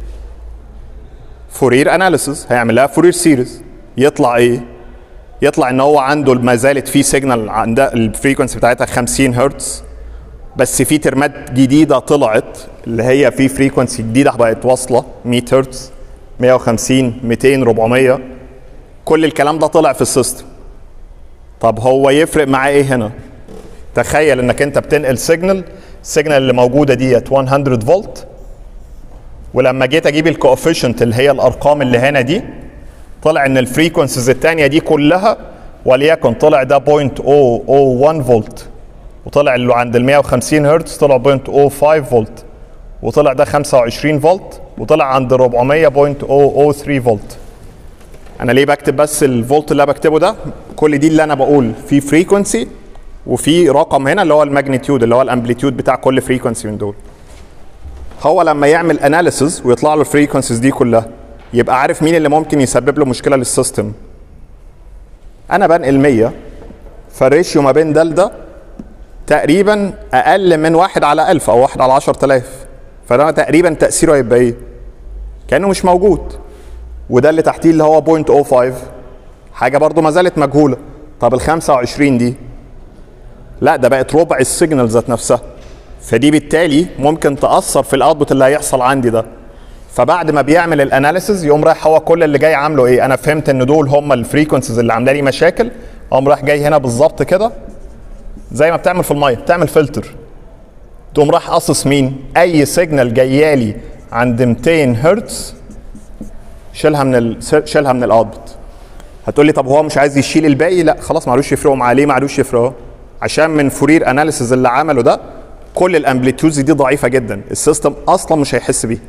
فورير اناليسيس هيعمل لها فورير سيريز يطلع ايه يطلع ان هو عنده ما زالت في سيجنال عندها الفريكونسي بتاعتها 50 هرتز بس في ترمات جديده طلعت اللي هي في فريكونسي جديده بقت واصله 100 هرتز 150 200 400 كل الكلام ده طلع في السيستم طب هو يفرق معاه ايه هنا تخيل انك انت بتنقل سيجنال السيجنال اللي موجوده ديت 100 فولت ولما جيت اجيب الكوفيشنت اللي هي الارقام اللي هنا دي طلع ان الفريكونسيز الثانيه دي كلها وليكن طلع ده 0.001 فولت وطلع اللي عند ال 150 هرتز طلع 0.05 فولت وطلع ده 25 فولت وطلع عند 400 0.003 فولت انا ليه بكتب بس الفولت اللي انا بكتبه ده كل دي اللي انا بقول في فريكونسي وفي رقم هنا اللي هو الماجنتيود اللي هو الامبليتيود بتاع كل فريكونسي من دول هو لما يعمل اناليسز ويطلع له الفريكونسيز دي كلها يبقى عارف مين اللي ممكن يسبب له مشكله للسيستم انا بنقل 100 فالريشيو ما بين ده لده تقريبا اقل من واحد على 1000 او واحد على 10000 فده تقريبا تاثيره هيبقى ايه؟ كانه مش موجود وده اللي تحتيه اللي هو 0.05 حاجه برضو ما زالت مجهوله طب ال 25 دي لا ده بقت ربع السيجنال ذات نفسها فدي بالتالي ممكن تاثر في الاوتبوت اللي هيحصل عندي ده فبعد ما بيعمل الاناليسز يقوم رايح هو كل اللي جاي عامله ايه انا فهمت ان دول هم الفريكونسيز اللي عامله لي مشاكل اقوم رايح جاي هنا بالظبط كده زي ما بتعمل في الميه بتعمل فلتر تقوم راح قصص مين اي سيجنال جايه لي عند 200 هرتز شيلها من ال... شيلها من الاوتبوت هتقول لي طب هو مش عايز يشيل الباقي لا خلاص معلوش يفرقوا معاه ليه معلوش يفرقوا عشان من فورير اناليسيز اللي عمله ده كل الامبليتيودز دي ضعيفه جدا السيستم اصلا مش هيحس بيها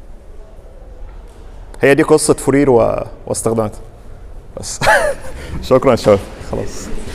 هي دي قصه فورير و... واستخداماتها بس شكرا يا شباب خلاص